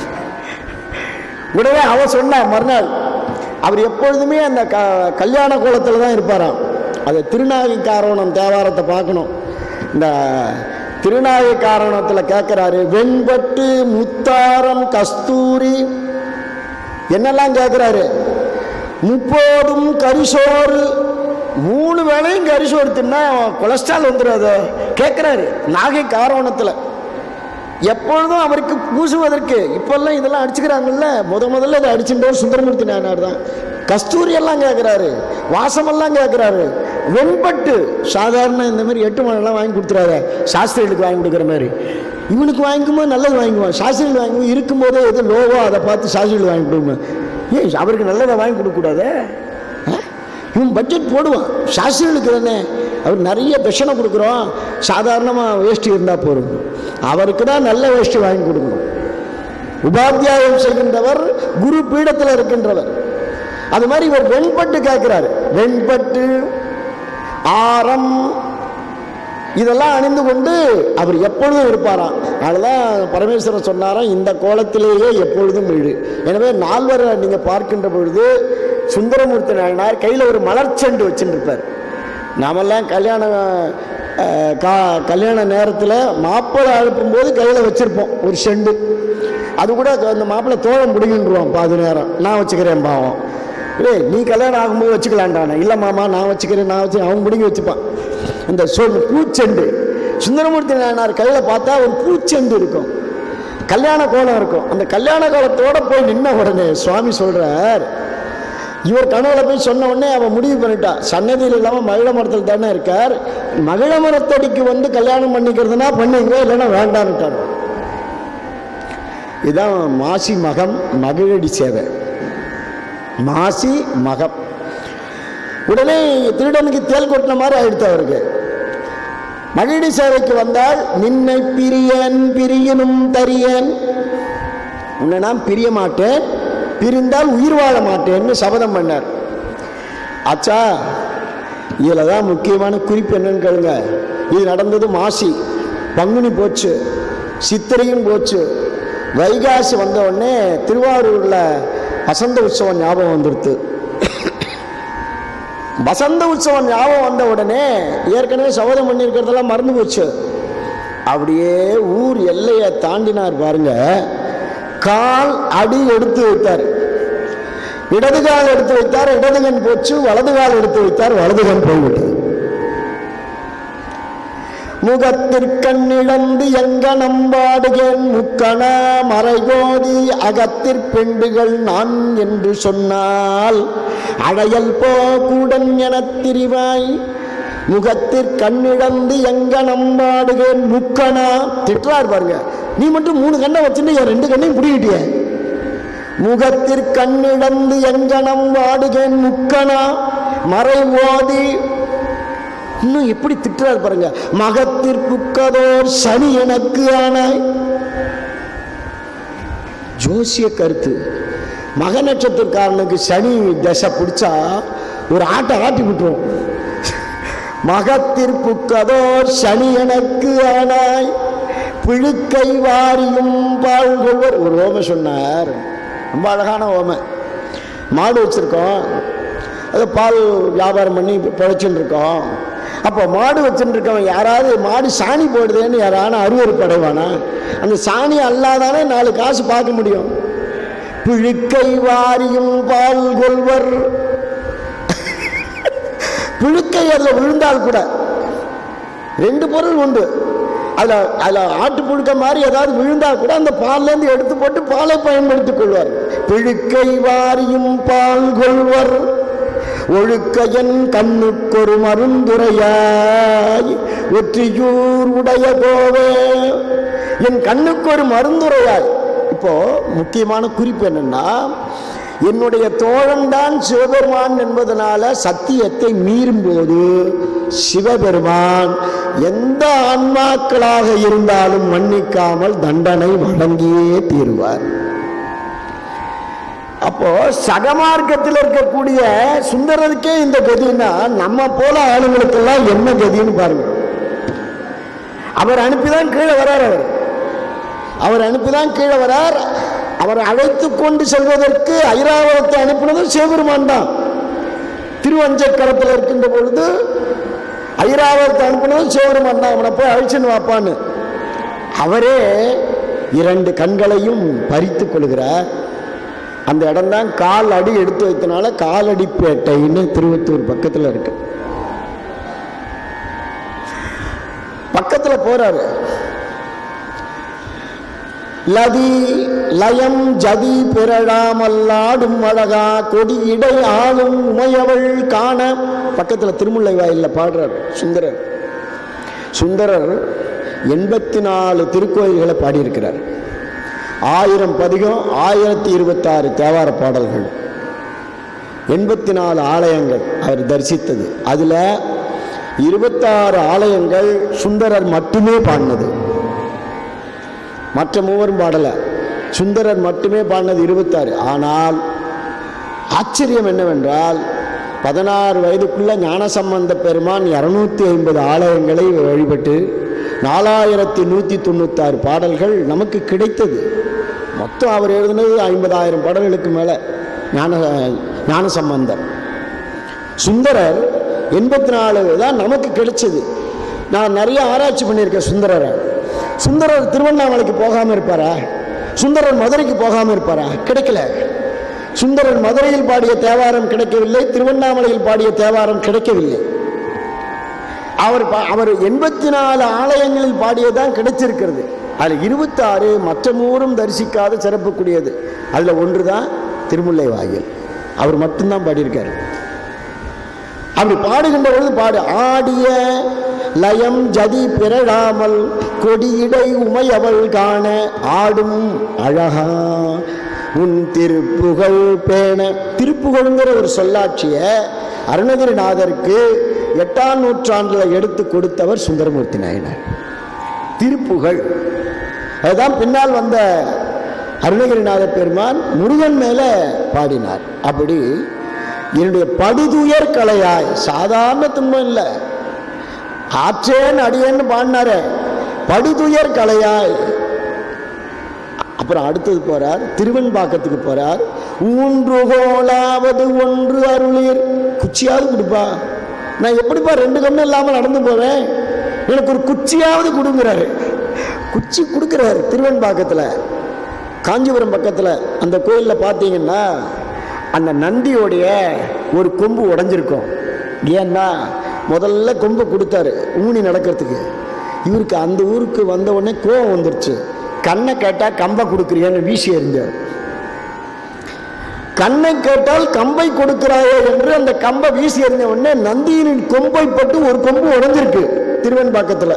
உடனே அவ சொன்னா மறுநாள் அவர் எப்பொழுதுமே அந்த க கல்யாண கோலத்தில் தான் இருப்பாராம் அது திருநாகை காரணம் தேவாரத்தை பார்க்கணும் இந்த திருநாகை காரணத்தில் கேட்குறாரு வெண்பட்டு முத்தாரம் கஸ்தூரி என்னெல்லாம் கேட்குறாரு முப்போதும் கரிசோறு மூணு வேளையும் கரிசோறு தின்னா கொலஸ்ட்ரால் வந்துடாது கேட்குறாரு நாகை காரணத்தில் எப்பொழுதும் அவருக்கு பூசுவதற்கு இப்பெல்லாம் இதெல்லாம் அடிச்சுக்கிறாங்கல்ல முத முதல்ல இதை அடிச்சுட்டோம் சுந்தரமூர்த்தி நாயனார் தான் கஸ்தூரி எல்லாம் கேட்குறாரு வாசமெல்லாம் கேட்குறாரு வெண்பட்டு சாதாரண இந்த மாதிரி எட்டு மணிலாம் வாங்கி கொடுத்துறாரு சாஸ்திரிகளுக்கு வாங்கி கொடுக்குற மாதிரி இவனுக்கு வாங்கிக்கும்போது நல்லது வாங்கிக்குவான் சாஸ்திரிகள் வாங்கும்போது இருக்கும்போதே எது லோவோ அதை பார்த்து சாஸ்திரிகள் வாங்கி கொடுங்க ஏன் அவருக்கு நல்லதை வாங்கி கொடுக்கக்கூடாதே ஆ? இவன் பட்ஜெட் போடுவான் சாஸ்திரிகளுக்கு தானே அவர் நிறைய தட்சணை கொடுக்குறோம் சாதாரணமாக வேஷ்டி இருந்தால் போதும் அவருக்கு தான் நல்ல வேஷ்டி வாங்கி கொடுக்கணும் உபாத்தியாயம் செய்கின்றவர் குரு பீடத்தில் இருக்கின்றவர் அது மாதிரி இவர் வெண்பட்டு கேட்கிறாரு வெண்பட்டு ஆரம் இதெல்லாம் அணிந்து கொண்டு அவர் எப்பொழுதும் இருப்பாராம் அதுதான் பரமேஸ்வரன் சொன்னாராம் இந்த கோலத்திலேயே எப்பொழுதும் இழு எனவே நால்வர் நீங்கள் பார்க்கின்ற பொழுது சுந்தரமூர்த்தி நாயனார் கையில் ஒரு மலர்ச்செண்டு வச்சுருப்பார் நாமெல்லாம் கல்யாணம் அஹ், கா கல்யாண நேரத்தில் மாப்பிள்ளை அனுப்பும்போது கையில் வச்சுருப்போம் ஒரு செண்டு அது கூட அந்த மாப்பிள்ளை தோழம் பிடிங்கின்றுவான் பாதி நேரம் நான் வச்சுக்கிறேன் பாவம் ஏய் நீ கல்யாணம் ஆகும்போது வச்சுக்கலான்டானே இல்லை மாமா நான் வச்சுக்கிறேன் நான் வச்சு அவன் பிடிங்கி வச்சுப்பான் இந்த சொல் பூச்செண்டு சுந்தரமூர்த்தி நாயனார் கையில் பார்த்தா ஒரு பூச்செண்டு இருக்கும் கல்யாண கோலம் இருக்கும் அந்த கல்யாண கோலத்தோட போய் நின்ன உடனே சுவாமி சொல்றார் இவர் கனவுல போய் சொன்ன உடனே அவன் முடிவு பண்ணிட்டா சன்னதியில் இல்லாமல் மகிழ மரத்தில் தானே இருக்கார் மகிழ மரத்தடிக்கு வந்து கல்யாணம் பண்ணிக்கிறதுனா பண்ணுங்க இல்லைன்னா வேண்டான்னுட்டார் இதுதான் மாசி மகம் மகிழடி சேவை மாசி மகம் உடனே திருடனுக்கு தேல் கொட்டின மாதிரி ஆயிடுத்து அவருக்கு மகிழி சேவைக்கு வந்தால் நின்னை பிரியன் பிரியனும் தரியன் உன்னை நான் பிரிய மாட்டேன் பிரிந்தால் உயிர் வாழ மாட்டேன்னு சபதம் பண்ணார் ஆச்சா இதில் தான் முக்கியமான குறிப்பு என்னன்னு கேளுங்க இது நடந்தது மாசி பங்குனி போச்சு சித்திரையும் போச்சு வைகாசி வந்த உடனே திருவாரூரில் வசந்த உற்சவம் ஞாபகம் வந்துடுது வசந்த உற்சவம் ஞாபகம் வந்த உடனே ஏற்கனவே சபதம் பண்ணியிருக்கிறதெல்லாம் மறந்து போச்சு அப்படியே ஊர் எல்லையை தாண்டினார் பாருங்க கால் அடி எடுத்து வைத்தார் இடது கால் எடுத்து வைத்தார் இடது கண் போச்சு வலது கால் எடுத்து வைத்தார் வலது கண் போய்விட்டது முகத்திற்கண்ணிழந்து எங்க நம்பாடுகேன் முக்கண மறைகோதி அகத்திற்பெண்டுகள் நான் என்று சொன்னால் அழையல் போகுடன் எனத் திரிவாய் முகத்திற்கண்ணிழந்து எங்க நம்பாடுகேன் முக்கணா திட்டுறார் பாருங்க நீ மட்டும் மூணு கண்ணை வச்சுட்டு என் ரெண்டு கண்ணையும் பிடிக்கிட்டிய முகத்திற்கண்ணிழந்து எங்கனம் வாடுகேன் முக்கணா மறை ஓதி இன்னும் எப்படி திட்டுறாரு பாருங்க மகத்திற்குக்கதோர் சனி எனக்கு ஆனாய் ஜோசிய கருத்து மக நட்சத்திரக்காரனுக்கு சனி தசை பிடிச்சா ஒரு ஆட்டை ஆட்டி விட்டுரும் மகத்திற்குக்கதோர் சனி எனக்கு ஆனாய் பிழுக்கை வாரியும் பாழ்கொள்வர் ஒரு ஓமை சொன்னார் ரொம்ப அழகான ஓமை மாடு வச்சிருக்கோம் அது பால் வியாபாரம் பண்ணி பிழைச்சுட்டு இருக்கோம் அப்போ மாடு வச்சுட்டு இருக்கவன் யாராவது மாடு சாணி போடுதேன்னு யாரான அருவருப்பு அடைவானா அந்த சாணி அல்லாதானே நாலு காசு பார்க்க முடியும் பிழுக்கை வாரியும் பால் கொள்வர் பிழுக்கை அதில் விழுந்தால் கூட ரெண்டு பொருள் உண்டு அதில் அதில் ஆட்டு புழுக்க மாதிரி ஏதாவது விழுந்தால் கூட அந்த பால்லேருந்து எடுத்து போட்டு பாலை பயன்படுத்திக் கொள்வார் பிழுக்கை வாரியும் பால் கொள்வர் ஒழுக்கையன் கண்ணுக்கொரு மருந்துரையாய் ஒற்றியூர் உடைய கோவே என் கண்ணுக்கு ஒரு மருந்துரையாய் இப்போ முக்கியமான குறிப்பு என்னன்னா என்னுடைய தோழன்தான் சிவபெருமான் என்பதனால சத்தியத்தை மீறும்போது சிவபெருமான் எந்த ஆன்மாக்களாக இருந்தாலும் மன்னிக்காமல் தண்டனை வழங்கியே தீருவார் அப்போ சகமார்க்கத்தில் இருக்கக்கூடிய சுந்தரருக்கே இந்த கதின்னா நம்ம போல ஆளுங்களுக்கெல்லாம் என்ன கதின்னு பாருங்க அவர் அனுப்பிதான் கீழே வரார் அவர் அவர் அனுப்பிதான் கீழே வரார் அவர் அழைத்து கொண்டு செல்வதற்கு ஐராவதத்தை அனுப்பினதும் சிவபெருமான் தான் திருவஞ்சக்கரத்தில் இருக்கின்ற பொழுது ஐராவதத்தை அனுப்பினதும் சிவபெருமான் தான் அவனை போய் அழைச்சின்னு வாப்பான்னு அவரே இரண்டு கண்களையும் பறித்துக் கொள்கிறார் அந்த இடம்தான் கால் அடி எடுத்து வைத்தனால காலடிப்பேட்டைன்னு திருவத்தூர் பக்கத்தில் இருக்கு பக்கத்துல போறாரு லதி லயம் ஜதி பிறழாமல்லாடும் அழகா கொடி இடை ஆளும் உமையவள் காண பக்கத்துல திருமுல்லை வாயில்ல பாடுறார் சுந்தரர் சுந்தரர் எண்பத்தி நாலு திருக்கோயில்களை பாடியிருக்கிறார் ஆயிரம் பதிகம் ஆயிரத்தி இருபத்தாறு தேவார பாடல்கள் எண்பத்தி நாலு ஆலயங்கள் அவர் தரிசித்தது அதில் இருபத்தாறு ஆலயங்கள் சுந்தரர் மட்டுமே பாடினது மற்ற மூவரும் பாடலை சுந்தரர் மட்டுமே பாடினது இருபத்தாறு ஆனால் ஆச்சரியம் என்னவென்றால் பதினாறு வயதுக்குள்ள ஞானசம்பந்த பெருமான் இரநூத்தி ஐம்பது ஆலயங்களை வழிபட்டு நாலாயிரத்தி நூற்றி தொண்ணூத்தாறு பாடல்கள் நமக்கு கிடைத்தது மொத்தம் அவர் எழுதினது ஐம்பதாயிரம் பாடல்களுக்கு மேலே ஞான ஞானசம்பந்தர் சுந்தரர் எண்பத்தி நாலு தான் நமக்கு கிடைச்சது நான் நிறைய ஆராய்ச்சி பண்ணியிருக்கேன் சுந்தரரை சுந்தரர் திருவண்ணாமலைக்கு போகாமல் இருப்பாரா சுந்தரர் மதுரைக்கு போகாமல் இருப்பாரா கிடைக்கல சுந்தரர் மதுரையில் பாடிய தேவாரம் கிடைக்கவில்லை திருவண்ணாமலையில் பாடிய தேவாரம் கிடைக்கவில்லை அவர் பா- அவர் எண்பத்தி நாலு ஆலயங்களில் பாடியதான் கிடைச்சிருக்கிறது அதில் இருபத்தாறு மற்ற மூரும் தரிசிக்காத சிறப்புக்குரியது அதில் ஒன்று தான் திருமுல்லை வாயில் அவர் மட்டும்தான் பாடியிருக்காரு அப்படி பாடுகின்ற பொழுது பாடு ஆடிய லயம் ஜதி பிறழாமல் கொடியிடை உமையவள் காண ஆடும் அழகா உன் திருப்புகழ் பேண திருப்புகழ்ங்கிற ஒரு சொல்லாட்சிய அருணகிரிநாதருக்கு எட்டாம் நூற்றாண்டில் எடுத்து கொடுத்தவர் சுந்தரமூர்த்தி நாயனார் திருப்புகழ் அதுதான் பின்னால் வந்த அருணகிரிநாத பெருமான் முருகன் மேலே பாடினார் அப்படி என்னுடைய படுதுயர் கலையாய் சாதாரண துன்பம் இல்லை ஆற்றேன் அடியேன்னு பாடினாரே படுதுயர் கலையாய் அப்புறம் அடுத்தது போறார் திருவெண்பாக்கத்துக்கு போறார் ஊன்றுகோலாவது ஒன்று அருளீர் குச்சியாவது கொடுப்பா நான் எப்படிப்பா ரெண்டு கண்ணு இல்லாமல் நடந்து போவேன் எனக்கு ஒரு குச்சியாவது கொடுங்கிறாரு குச்சி கொடுக்குறாரு திருவெண்பாக்கத்தில் காஞ்சிபுரம் பக்கத்தில் அந்த கோயிலில் பார்த்தீங்கன்னா அந்த நந்தியோடைய ஒரு கொம்பு உடஞ்சிருக்கும் ஏன்னா முதல்ல கொம்பை கொடுத்தாரு ஊனி நடக்கிறதுக்கு இவருக்கு அந்த ஊருக்கு வந்த உடனே கோவம் வந்துருச்சு கண்ணை கேட்டால் கம்பை கொடுக்குறியான்னு வீசி எறிஞ்சார் கண்ணை கேட்டால் கம்பை கொடுக்கிறாயே என்று அந்த கம்பை வீசி எறிஞ்ச உடனே நந்தியின் கொம்பை பட்டு ஒரு கொம்பு உடைஞ்சிருக்கு திருவெண்பாக்கத்தில்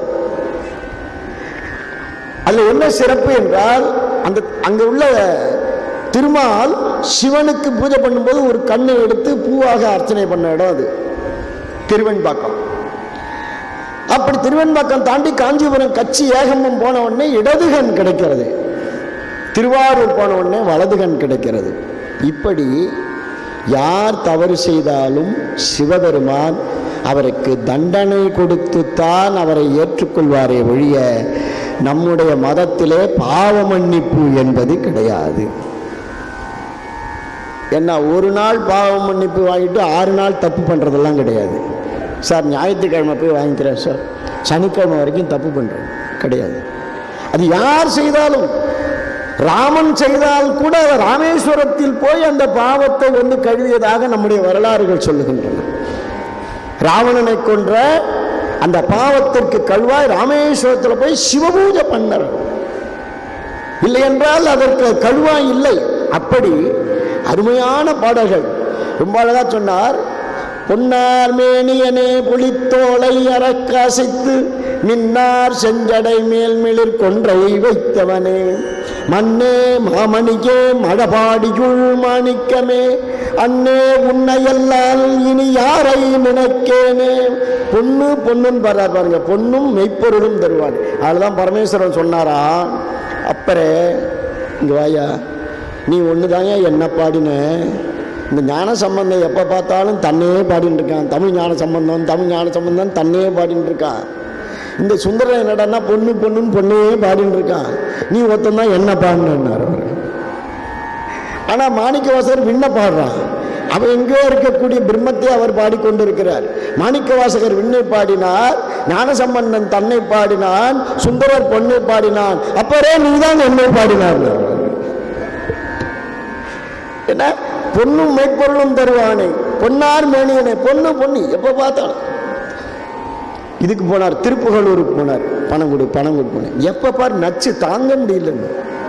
அதுல என்ன சிறப்பு என்றால் அந்த அங்க உள்ள திருமால் சிவனுக்கு பூஜை பண்ணும்போது ஒரு கண்ணை எடுத்து பூவாக அர்ச்சனை பண்ண இடம் அது திருவெண்பாக்கம் அப்படி திருவெண்பாக்கம் தாண்டி காஞ்சிபுரம் கட்சி ஏகம்பம் போன உடனே இடதுகன் கிடைக்கிறது திருவாரூர் போன உடனே வலதுகன் கிடைக்கிறது இப்படி யார் தவறு செய்தாலும் சிவபெருமான் அவருக்கு தண்டனை கொடுத்துத்தான் அவரை ஏற்றுக்கொள்வாரே ஒழிய நம்முடைய மதத்திலே பாவ மன்னிப்பு என்பது கிடையாது என்ன ஒரு நாள் பாவ மன்னிப்பு வாங்கிட்டு ஆறு நாள் தப்பு பண்ணுறதெல்லாம் கிடையாது சார் ஞாயிற்றுக்கிழமை போய் வாங்கிக்கிறேன் சார் சனிக்கிழமை வரைக்கும் தப்பு பண்ணுறேன் கிடையாது அது யார் செய்தாலும் ராமன் செய்தால் கூட அவர் ராமேஸ்வரத்தில் போய் அந்த பாவத்தை வந்து கழுவியதாக நம்முடைய வரலாறுகள் சொல்லுகின்றன ராவணனை கொன்ற அந்த பாவத்திற்கு கழுவாய் ராமேஸ்வரத்தில் போய் சிவபூஜை பண்ணார் இல்லை என்றால் அதற்கு கழுவாய் இல்லை அப்படி அருமையான பாடல்கள் ரொம்ப அழகா சொன்னார் பொன்னார் மேனியனே புலித்தோலை அறக்காசைத்து மின்னார் செஞ்சடை மேல் மிளிர் கொன்றை வைத்தவனே மண்ணே மாமணிக்கே மழபாடியுள் மாணிக்கமே அன்னே உன்னையல்லால் இனி யாரை நினைக்கேனே பொண்ணு பொண்ணுன்னு பாடுறார் பாருங்க பொண்ணும் மெய்ப்பொருளும் தருவான் அதுதான் பரமேஸ்வரன் சொன்னாரா அப்பரே இங்க வாயா நீ ஒன்று தாங்க என்ன பாடின இந்த ஞான சம்பந்தம் எப்போ பார்த்தாலும் தன்னையே பாடின்னு இருக்கான் தமிழ் ஞான சம்பந்தம் தமிழ் ஞான சம்பந்தம் தன்னையே பாடின்னு இருக்கான் இந்த சுந்தரம் என்னடான்னா பொண்ணு பொண்ணுன்னு பொண்ணையே பாடின்னு இருக்கான் நீ ஒருத்தன் தான் என்ன பாடினார் அவர் ஆனால் மாணிக்கவாசகர் விண்ண பாடுறான் அவன் எங்கேயோ இருக்கக்கூடிய பிரம்மத்தை அவர் பாடிக்கொண்டிருக்கிறார் மாணிக்கவாசகர் விண்ணை பாடினார் ஞானசம்பந்தன் தன்னை பாடினான் சுந்தரர் பொண்ணை பாடினான் அப்பரே நீதான் என்னை பாடினார் என்ன பொண்ணும் மெய்ப்பொருளும் தருவானே பொன்னார் மேனியனே பொண்ணு பொண்ணு எப்போ பார்த்தாலும் இதுக்கு போனார் திருப்புகலூருக்கு போனார் பணம் கொடு பணம் கொடு போனேன் எப்போ பாரு நச்சு தாங்க முடியலன்னு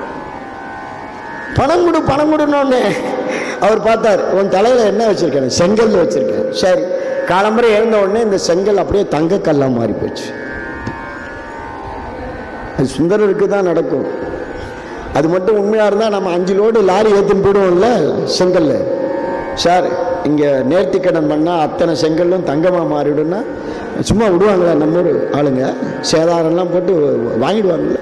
பணம் கொடு பணம் கொடுன்னு அவர் பார்த்தார் உன் தலையில் என்ன வச்சிருக்கேன் செங்கல் வச்சிருக்கேன் சரி காலம்பரை எழுந்த உடனே இந்த செங்கல் அப்படியே தங்க கல்லா மாறி போச்சு அது சுந்தரருக்கு தான் நடக்கும் அது மட்டும் உண்மையாக இருந்தால் நம்ம அஞ்சு லோடு லாரி ஏற்றின்னு போயிடுவோம்ல செங்கல்ல சார் இங்கே நேர்த்திக்கடன் பண்ணால் அத்தனை செங்கல்லும் தங்கமாக மாறிடும்னா சும்மா விடுவாங்களா நம்ம ஊர் ஆளுங்க சேதாரம்லாம் போட்டு வாங்கிடுவாங்கல்ல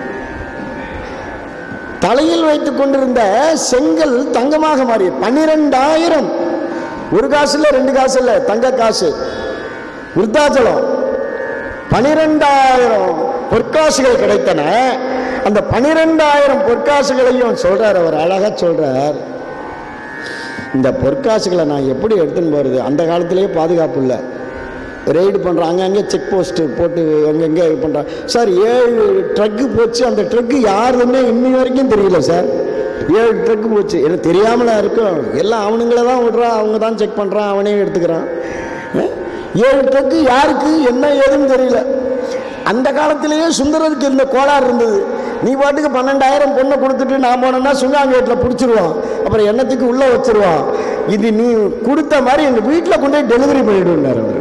தலையில் வைத்துக் கொண்டிருந்த செங்கல் தங்கமாக மாறி பன்னிரெண்டாயிரம் ஒரு காசு இல்லை ரெண்டு காசு இல்லை தங்க காசு விருத்தாச்சலம் பனிரெண்டாயிரம் பொற்காசுகள் கிடைத்தன அந்த பனிரெண்டாயிரம் பொற்காசுகளையும் சொல்றார் அவர் அழகா சொல்றார் இந்த பொற்காசுகளை நான் எப்படி எடுத்துன்னு போறது அந்த காலத்திலேயே பாதுகாப்பு இல்லை ரெய்டு பண்ணுறோம் அங்கங்கே செக் போஸ்ட்டு போட்டு அங்கங்கே இது பண்ணுறான் சார் ஏழு ட்ரக்கு போச்சு அந்த ட்ரக்கு யாருன்னு இன்னி வரைக்கும் தெரியல சார் ஏழு ட்ரக்கு போச்சு எனக்கு தெரியாமலா இருக்கும் எல்லாம் அவனுங்கள தான் விடுறான் அவங்க தான் செக் பண்ணுறான் அவனே எடுத்துக்கிறான் அஹ்? ஏழு ட்ரக்கு யாருக்கு என்ன ஏதுன்னு தெரியல அந்த காலத்திலேயே சுந்தரருக்கு இருந்த கோளாறு இருந்தது நீ பாட்டுக்கு பன்னெண்டாயிரம் பொண்ணை கொடுத்துட்டு நான் போனேன்னா சுங்காங்கேட்டில் பிடிச்சிருவான் அப்புறம் எண்ணத்துக்கு உள்ளே வச்சிருவான் இது நீ கொடுத்த மாதிரி எங்கள் வீட்டில் கொண்டு போய் டெலிவரி பண்ணிவிடுவார் அவர்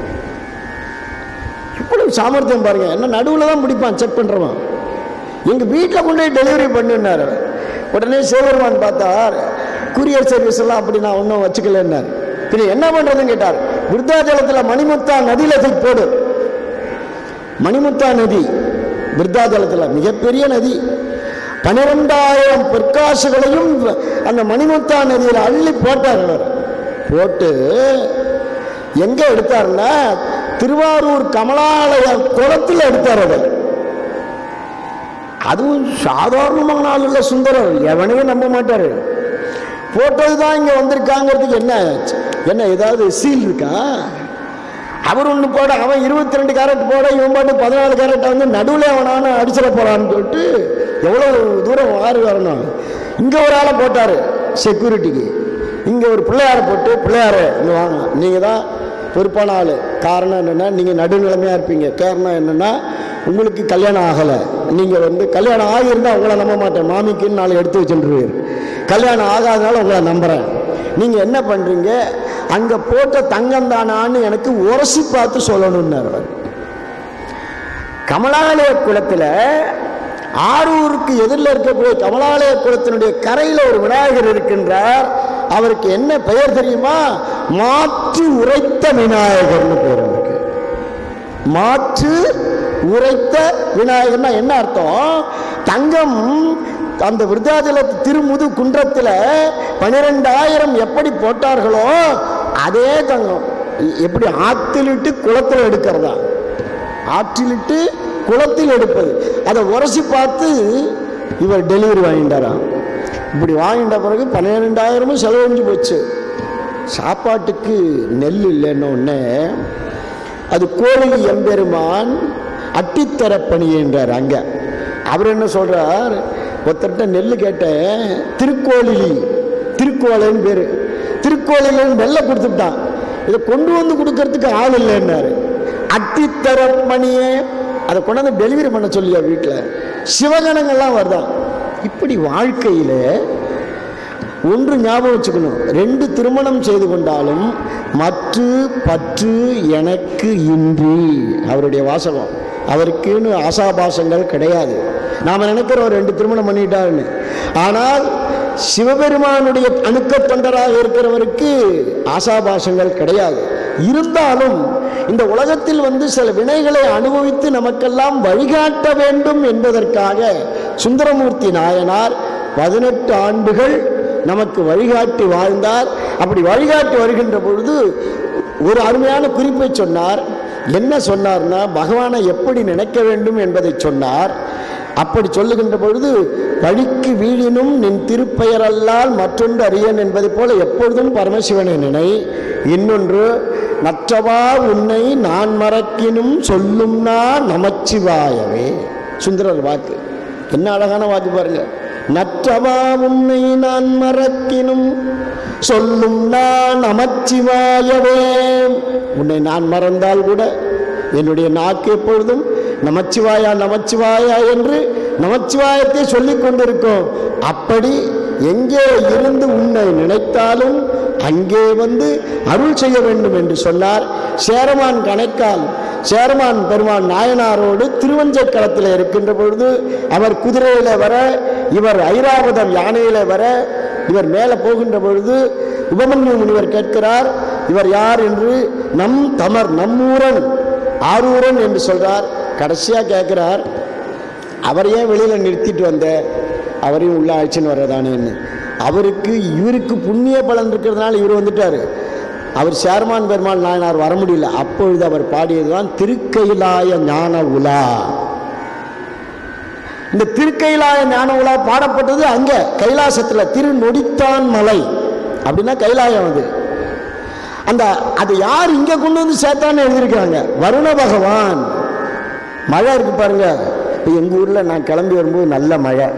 இவ்வளவு சாமர்த்தியம் பாருங்க என்ன நடுவில் தான் பிடிப்பான் செக் பண்ணுறவன் எங்கள் வீட்டில் கொண்டு போய் டெலிவரி பண்ணினார் அவர். உடனே சிவபெருமான் பார்த்தார் கூரியர் சர்வீஸ் எல்லாம் அப்படி நான் ஒன்றும் வச்சுக்கலன்னார் பின்ன என்ன பண்ணுறதுன்னு கேட்டார் விருத்தாச்சலத்தில் மணிமுத்தா நதியில் தூக்கி போடு மணிமுத்தா நதி விருத்தாச்சலத்தில் மிகப்பெரிய நதி பனிரெண்டாயிரம் பொற்காசுகளையும் அந்த மணிமுத்தா நதியில் அள்ளி போட்டார் அவர் போட்டு எங்க எடுத்தாருன்னா திருவாரூர் கமலாலய குளத்தில் எடுத்தார் அதை அதுவும் சாதாரணமான ஆள் இல்லை சுந்தரர் எவனையும் நம்ப மாட்டாரு போட்டது தான் இங்க வந்திருக்காங்கிறதுக்கு என்ன என்ன ஏதாவது சீல் இருக்கா அவர் ஒன்று போட அவன் இருபத்தி ரெண்டு கேரட் போட இவன் பாட்டு பதினாலு கேரட்டை வந்து நடுவில் அவனான அடிச்சிட போறான்னு சொல்லிட்டு எவ்வளோ தூரம் மாறி வரணும் இங்கே ஒரு ஆளை போட்டார் செக்யூரிட்டிக்கு இங்கே ஒரு பிள்ளையாரை போட்டு பிள்ளையார இங்கே வாங்க நீங்கள் தான் பொறுப்பான ஆள் காரணம் என்னென்னா நீங்கள் நடுநிலைமையாக இருப்பீங்க காரணம் என்னென்னா உங்களுக்கு கல்யாணம் ஆகலை நீங்கள் வந்து கல்யாணம் ஆகியிருந்தால் உங்களை நம்ப மாட்டேன் மாமிக்குன்னு நாளை எடுத்து வச்சுருவீர் கல்யாணம் ஆகாதனால உங்களை நம்புகிறேன் நீங்கள் என்ன பண்ணுறீங்க அங்கே போட்ட தங்கம் தானான்னு எனக்கு உரசி பார்த்து சொல்லணும்னார் அவர் கமலாலய குளத்தில் ஆரூருக்கு எதிரில் இருக்கக்கூடிய கமலாலய குளத்தினுடைய கரையில் ஒரு விநாயகர் இருக்கின்றார் அவருக்கு என்ன பெயர் தெரியுமா மாற்று உரைத்த விநாயகர்னு பேர் அவருக்கு மாற்று உரைத்த விநாயகர்னா என்ன அர்த்தம் தங்கம் அந்த விருத்தாச்சல திருமுது குன்றத்தில் பனிரெண்டாயிரம் எப்படி போட்டார்களோ அதே தங்கம் எ- எப்படி ஆற்றிலிட்டு குளத்தில் எடுக்கிறதா ஆற்றிலிட்டு குளத்தில் எடுப்பது அதை உரசி பார்த்து இவர் டெலிவரி வாங்கிட்டாராம் இப்படி வாங்கிட்ட பிறகு பன்னிரெண்டாயிரமும் செலவழிஞ்சு போச்சு சாப்பாட்டுக்கு நெல் இல்லைன்னு உடனே அது கோழி எம்பெருமான் அட்டித்தர பணி என்றார் அங்க அவர் என்ன சொல்றார் ஒருத்தர்கிட்ட நெல் கேட்டேன் திருக்கோளிலி திருக்கோளைன்னு பேரு திருக்கோளிலன்னு நெல்லை கொடுத்துட்டான் இதை கொண்டு வந்து கொடுக்கறதுக்கு ஆள் இல்லைன்னாரு அட்டித்தர பணியே அதை கொண்டாந்து டெலிவரி பண்ண சொல்லியா வீட்டில் சிவகணங்கள்லாம் வருதான் இப்படி வாழ்க்கையில் ஒன்று ஞாபகம் வச்சுக்கணும் ரெண்டு திருமணம் செய்து கொண்டாலும் மற்று பற்று எனக்கு இன்றி அவருடைய வாசகம் அவருக்குன்னு ஆசாபாசங்கள் கிடையாது நாம் நினைக்கிறோம் ரெண்டு திருமணம் பண்ணிட்டாருன்னு ஆனால் சிவபெருமானுடைய அணுக்க தொண்டராக இருக்கிறவருக்கு ஆசாபாசங்கள் கிடையாது இருந்தாலும் இந்த உலகத்தில் வந்து சில வினைகளை அனுபவித்து நமக்கெல்லாம் வழிகாட்ட வேண்டும் என்பதற்காக சுந்தரமூர்த்தி நாயனார் பதினெட்டு ஆண்டுகள் நமக்கு வழிகாட்டி வாழ்ந்தார் அப்படி வழிகாட்டி வருகின்ற பொழுது ஒரு அருமையான குறிப்பை சொன்னார் என்ன சொன்னார்னா பகவானை எப்படி நினைக்க வேண்டும் என்பதை சொன்னார் அப்படி சொல்லுகின்ற பொழுது பழிக்கு வீழினும் நின் திருப்பெயரல்லால் மற்றொன்று அறியன் என்பதைப் போல எப்பொழுதும் பரமசிவனை நினை இன்னொன்று நற்றவா உன்னை நான் மறக்கினும் சொல்லும் நான் நமச்சிவாயவே சுந்தரர் வாக்கு என்ன அழகான வாக்கு பாருங்க நற்றவா உன்னை நான் மறக்கினும் சொல்லும் நான் நமச்சிவாயவே உன்னை நான் மறந்தால் கூட என்னுடைய நாக்கு எப்பொழுதும் நமச்சிவாயா நமச்சிவாயா என்று நமச்சிவாயத்தை சொல்லிக் கொண்டிருக்கும் அப்படி எங்கே இருந்து உன்னை நினைத்தாலும் அங்கே வந்து அருள் செய்ய வேண்டும் என்று சொன்னார் சேரமான் கணைக்கால் சேரமான் பெருமான் நாயனாரோடு திருவஞ்சை களத்தில் இருக்கின்ற பொழுது அவர் குதிரையில வர இவர் ஐராவதம் யானையில வர இவர் மேலே போகின்ற பொழுது உபமன்யு முனிவர் கேட்கிறார் இவர் யார் என்று நம் தமர் நம்மூரன் ஆரூரன் என்று சொல்றார் கடைசியா கேட்கிறார் அவர் ஏன் வெளியில நிறுத்திட்டு வந்த அவரையும் உள்ள அழைச்சின்னு வர்றதானேன்னு அவருக்கு இவருக்கு புண்ணிய பலன் இருக்கிறதுனால இவர் வந்துட்டாரு அவர் சேர்மான் பெருமாள் நாயனார் வர முடியல அப்பொழுது அவர் பாடியதுதான் திருக்கைலாய ஞான உலா இந்த திருக்கைலாய ஞான உலா பாடப்பட்டது அங்க கைலாசத்துல திருநொடித்தான் மலை அப்படின்னா கைலாயம் அது அந்த அது யார் இங்க கொண்டு வந்து சேர்த்தான்னு எழுதியிருக்காங்க வருண பகவான் மழை இருக்கு பாருங்க இப்போ எங்க ஊர்ல நான் கிளம்பி வரும்போது நல்ல மழை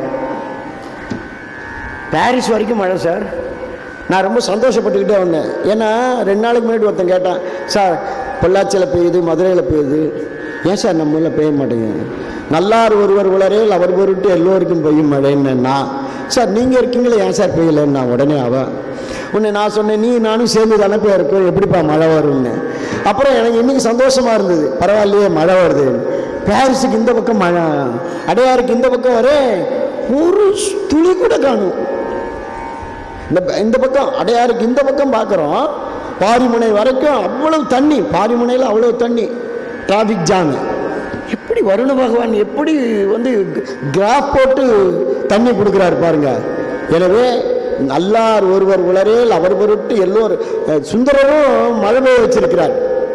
பாரிஸ் வரைக்கும் மழை சார் நான் ரொம்ப சந்தோஷப்பட்டுக்கிட்டே வந்தேன் ஏன்னா ரெண்டு நாளைக்கு முன்னாடி ஒருத்தன் கேட்டான் சார் பொள்ளாச்சியில் பெய்யுது மதுரையில் பெய்யுது ஏன் சார் நம்ம ஊரில் பெய்ய மாட்டேங்குது நல்லார் ஒருவர் உளரேல் அவர் பொருட்டு எல்லோருக்கும் பெய்யும் மழைன்னா சார் நீங்கள் இருக்கீங்களே ஏன் சார் பெய்யலைன்னு நான் உடனே அவன் உன்னை நான் சொன்னேன் நீ நானும் சேர்ந்து தானே போயிருக்கோம் எப்படிப்பா மழை வரும்னு அப்புறம் எனக்கு இன்னைக்கு சந்தோஷமா இருந்தது பரவாயில்லையே மழை வருது பாரிஸுக்கு இந்த பக்கம் மழை அடையாருக்கு இந்த பக்கம் வர ஒரு துளி கூட காணும் இந்த இந்த பக்கம் அடையாருக்கு இந்த பக்கம் பார்க்குறோம் பாரிமுனை வரைக்கும் அவ்வளவு தண்ணி பாரிமுனையில் அவ்வளவு தண்ணி டிராஃபிக் ஜாம் எப்படி வருண பகவான் எப்படி வந்து கிராஃப் போட்டு தண்ணி கொடுக்குறாரு பாருங்க எனவே நல்லார் ஒருவர் உளரேல் அவர் பொருட்டு எல்லோரும் அஹ், சுந்தரரும் மழை பெய்ய வச்சிருக்கிறார்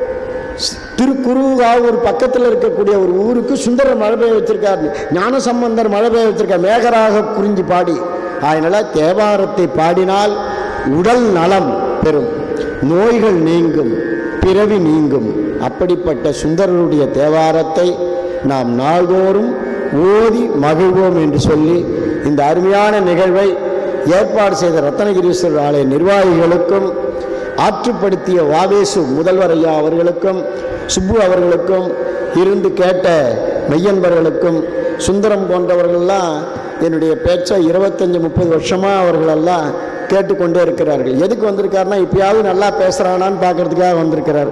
திருக்குருகாவூர் பக்கத்தில் இருக்கக்கூடிய ஒரு ஊருக்கு சுந்தரர் மழை பெய்ய வச்சிருக்காரு ஞான சம்பந்தர் மழை பெய்ய வச்சிருக்கார் மேகராக குறிஞ்சி பாடி அதனால தேவாரத்தை பாடினால் உடல் நலம் பெறும் நோய்கள் நீங்கும் பிறவி நீங்கும் அப்படிப்பட்ட சுந்தரருடைய தேவாரத்தை நாம் நாள்தோறும் ஓதி மகிழ்வோம் என்று சொல்லி இந்த அருமையான நிகழ்வை ஏற்பாடு செய்த ரத்னகிரீஸ்வரர் ஆலய நிர்வாகிகளுக்கும் ஆற்றுப்படுத்திய வாவேசு முதல்வர் ஐயா அவர்களுக்கும் சுப்பு அவர்களுக்கும் இருந்து கேட்ட மெய்யன்பர்களுக்கும் சுந்தரம் போன்றவர்கள்லாம் என்னுடைய பேச்சை இருபத்தஞ்சி முப்பது வருஷமாக அவர்களெல்லாம் கேட்டுக்கொண்டே இருக்கிறார்கள் எதுக்கு வந்திருக்காருன்னா இப்பயாவது நல்லா பேசுகிறானான்னு பார்க்கறதுக்காக வந்திருக்கிறார்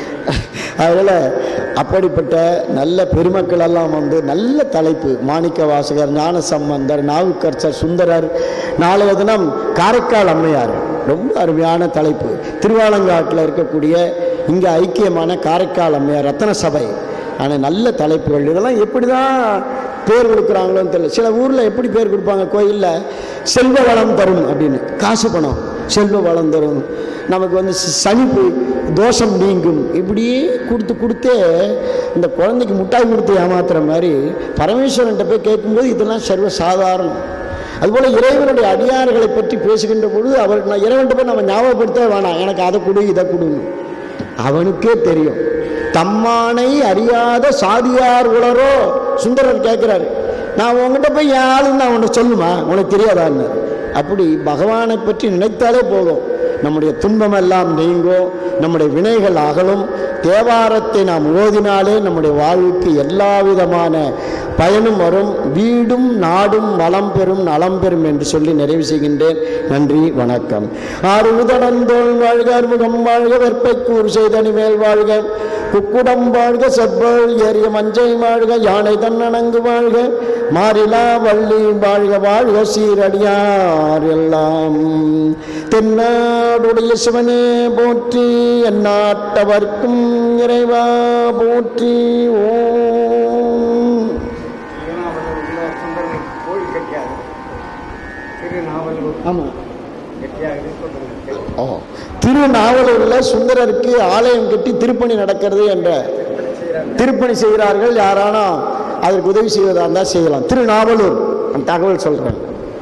அதனால் அப்படிப்பட்ட நல்ல பெருமக்கள் எல்லாம் வந்து நல்ல தலைப்பு மாணிக்க வாசகர் ஞான சம்பந்தர் நாவுக்கரசர் சுந்தரர் நாளைய தினம் காரைக்கால் அம்மையார் ரொம்ப அருமையான தலைப்பு திருவாலங்காட்டில் இருக்கக்கூடிய இங்கே ஐக்கியமான காரைக்கால் அம்மையார் ரத்தன சபை ஆனால் நல்ல தலைப்புகள் இதெல்லாம் எப்படி தான் பேர் கொடுக்குறாங்களோன்னு தெரியல சில ஊரில் எப்படி பேர் கொடுப்பாங்க கோயிலில் செல்வ வளம் தரும் அப்படின்னு காசு பணம் செல்வ வளம் தரும் நமக்கு வந்து ச- சனிப்பு தோஷம் நீங்கும் இப்படியே கொடுத்து கொடுத்தே இந்த குழந்தைக்கு முட்டாய் கொடுத்து ஏமாத்துற மாதிரி பரமேஸ்வரன்ட்ட போய் கேட்கும்போது இதெல்லாம் சர்வ சாதாரணம் அதுபோல் இறைவனுடைய அடியார்களை பற்றி பேசுகின்ற பொழுது அவருக்கு நான் இறைவன்ட்ட போய் நம்ம ஞாபகப்படுத்த வேணாம் எனக்கு அதை கொடு இதை கொடுன்னு அவனுக்கே தெரியும் தம்மானை அறியாத சாதியார் உளரோ சுந்தரர் கேட்குறாரு நான் உங்ககிட்ட போய் என் ஆளுன்னு நான் உன்னை சொல்லுமா உனக்கு தெரியாதான்னு அப்படி பகவானை பற்றி நினைத்தாலே போதும் நம்முடைய துன்பம் எல்லாம் நீங்கும் நம்முடைய வினைகள் அகலும் தேவாரத்தை நாம் ஓதினாலே நம்முடைய வாழ்வுக்கு எல்லா விதமான பயனும் வரும் வீடும் நாடும் வளம் பெறும் நலம் பெறும் என்று சொல்லி நிறைவு செய்கின்றேன் நன்றி வணக்கம் ஆறுதடந்தோள் வாழ்க அறுமுகம் வாழ்க வெற்பைக்கூர் செய்தனி மேல் வாழ்க குக்குடம் வாழ்க செவ்வள் ஏறிய மஞ்சை வாழ்க யானை தன்னணங்கு வாழ்க மாறிலா வள்ளி வாழ்க வாழ்க சீரடியார் எல்லாம் தென்னாடுடைய சிவனே போற்றி எந்நாட்டவர்க்கும் இறைவா போற்றி ஓம் திருநாவலூரில் சுந்தரன் கோயில் கட்டியாரு திருநாவலூர் ஆமாம் கட்டியாரு சொல்லுங்க ஓ திருநாவலூரில் சுந்தரருக்கு ஆலயம் கட்டி திருப்பணி நடக்கிறது என்ற திருப்பணி செய்கிறார்கள் யாரானா அதற்கு உதவி செய்வதா இருந்தால் செய்யலாம் திருநாவலூர் அந்த தகவல் சொல்கிறேன்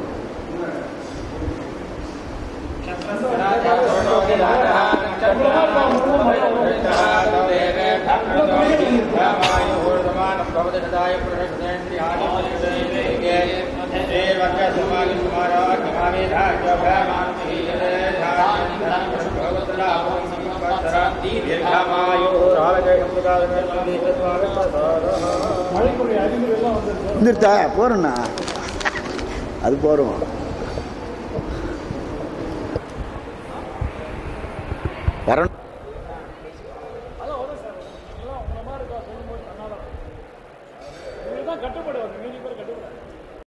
வந்துருத்தா போறேண்ணா அது போறோம் வரணும் கட்டுப்படும் மீதி பேர் கட்டுப்படும்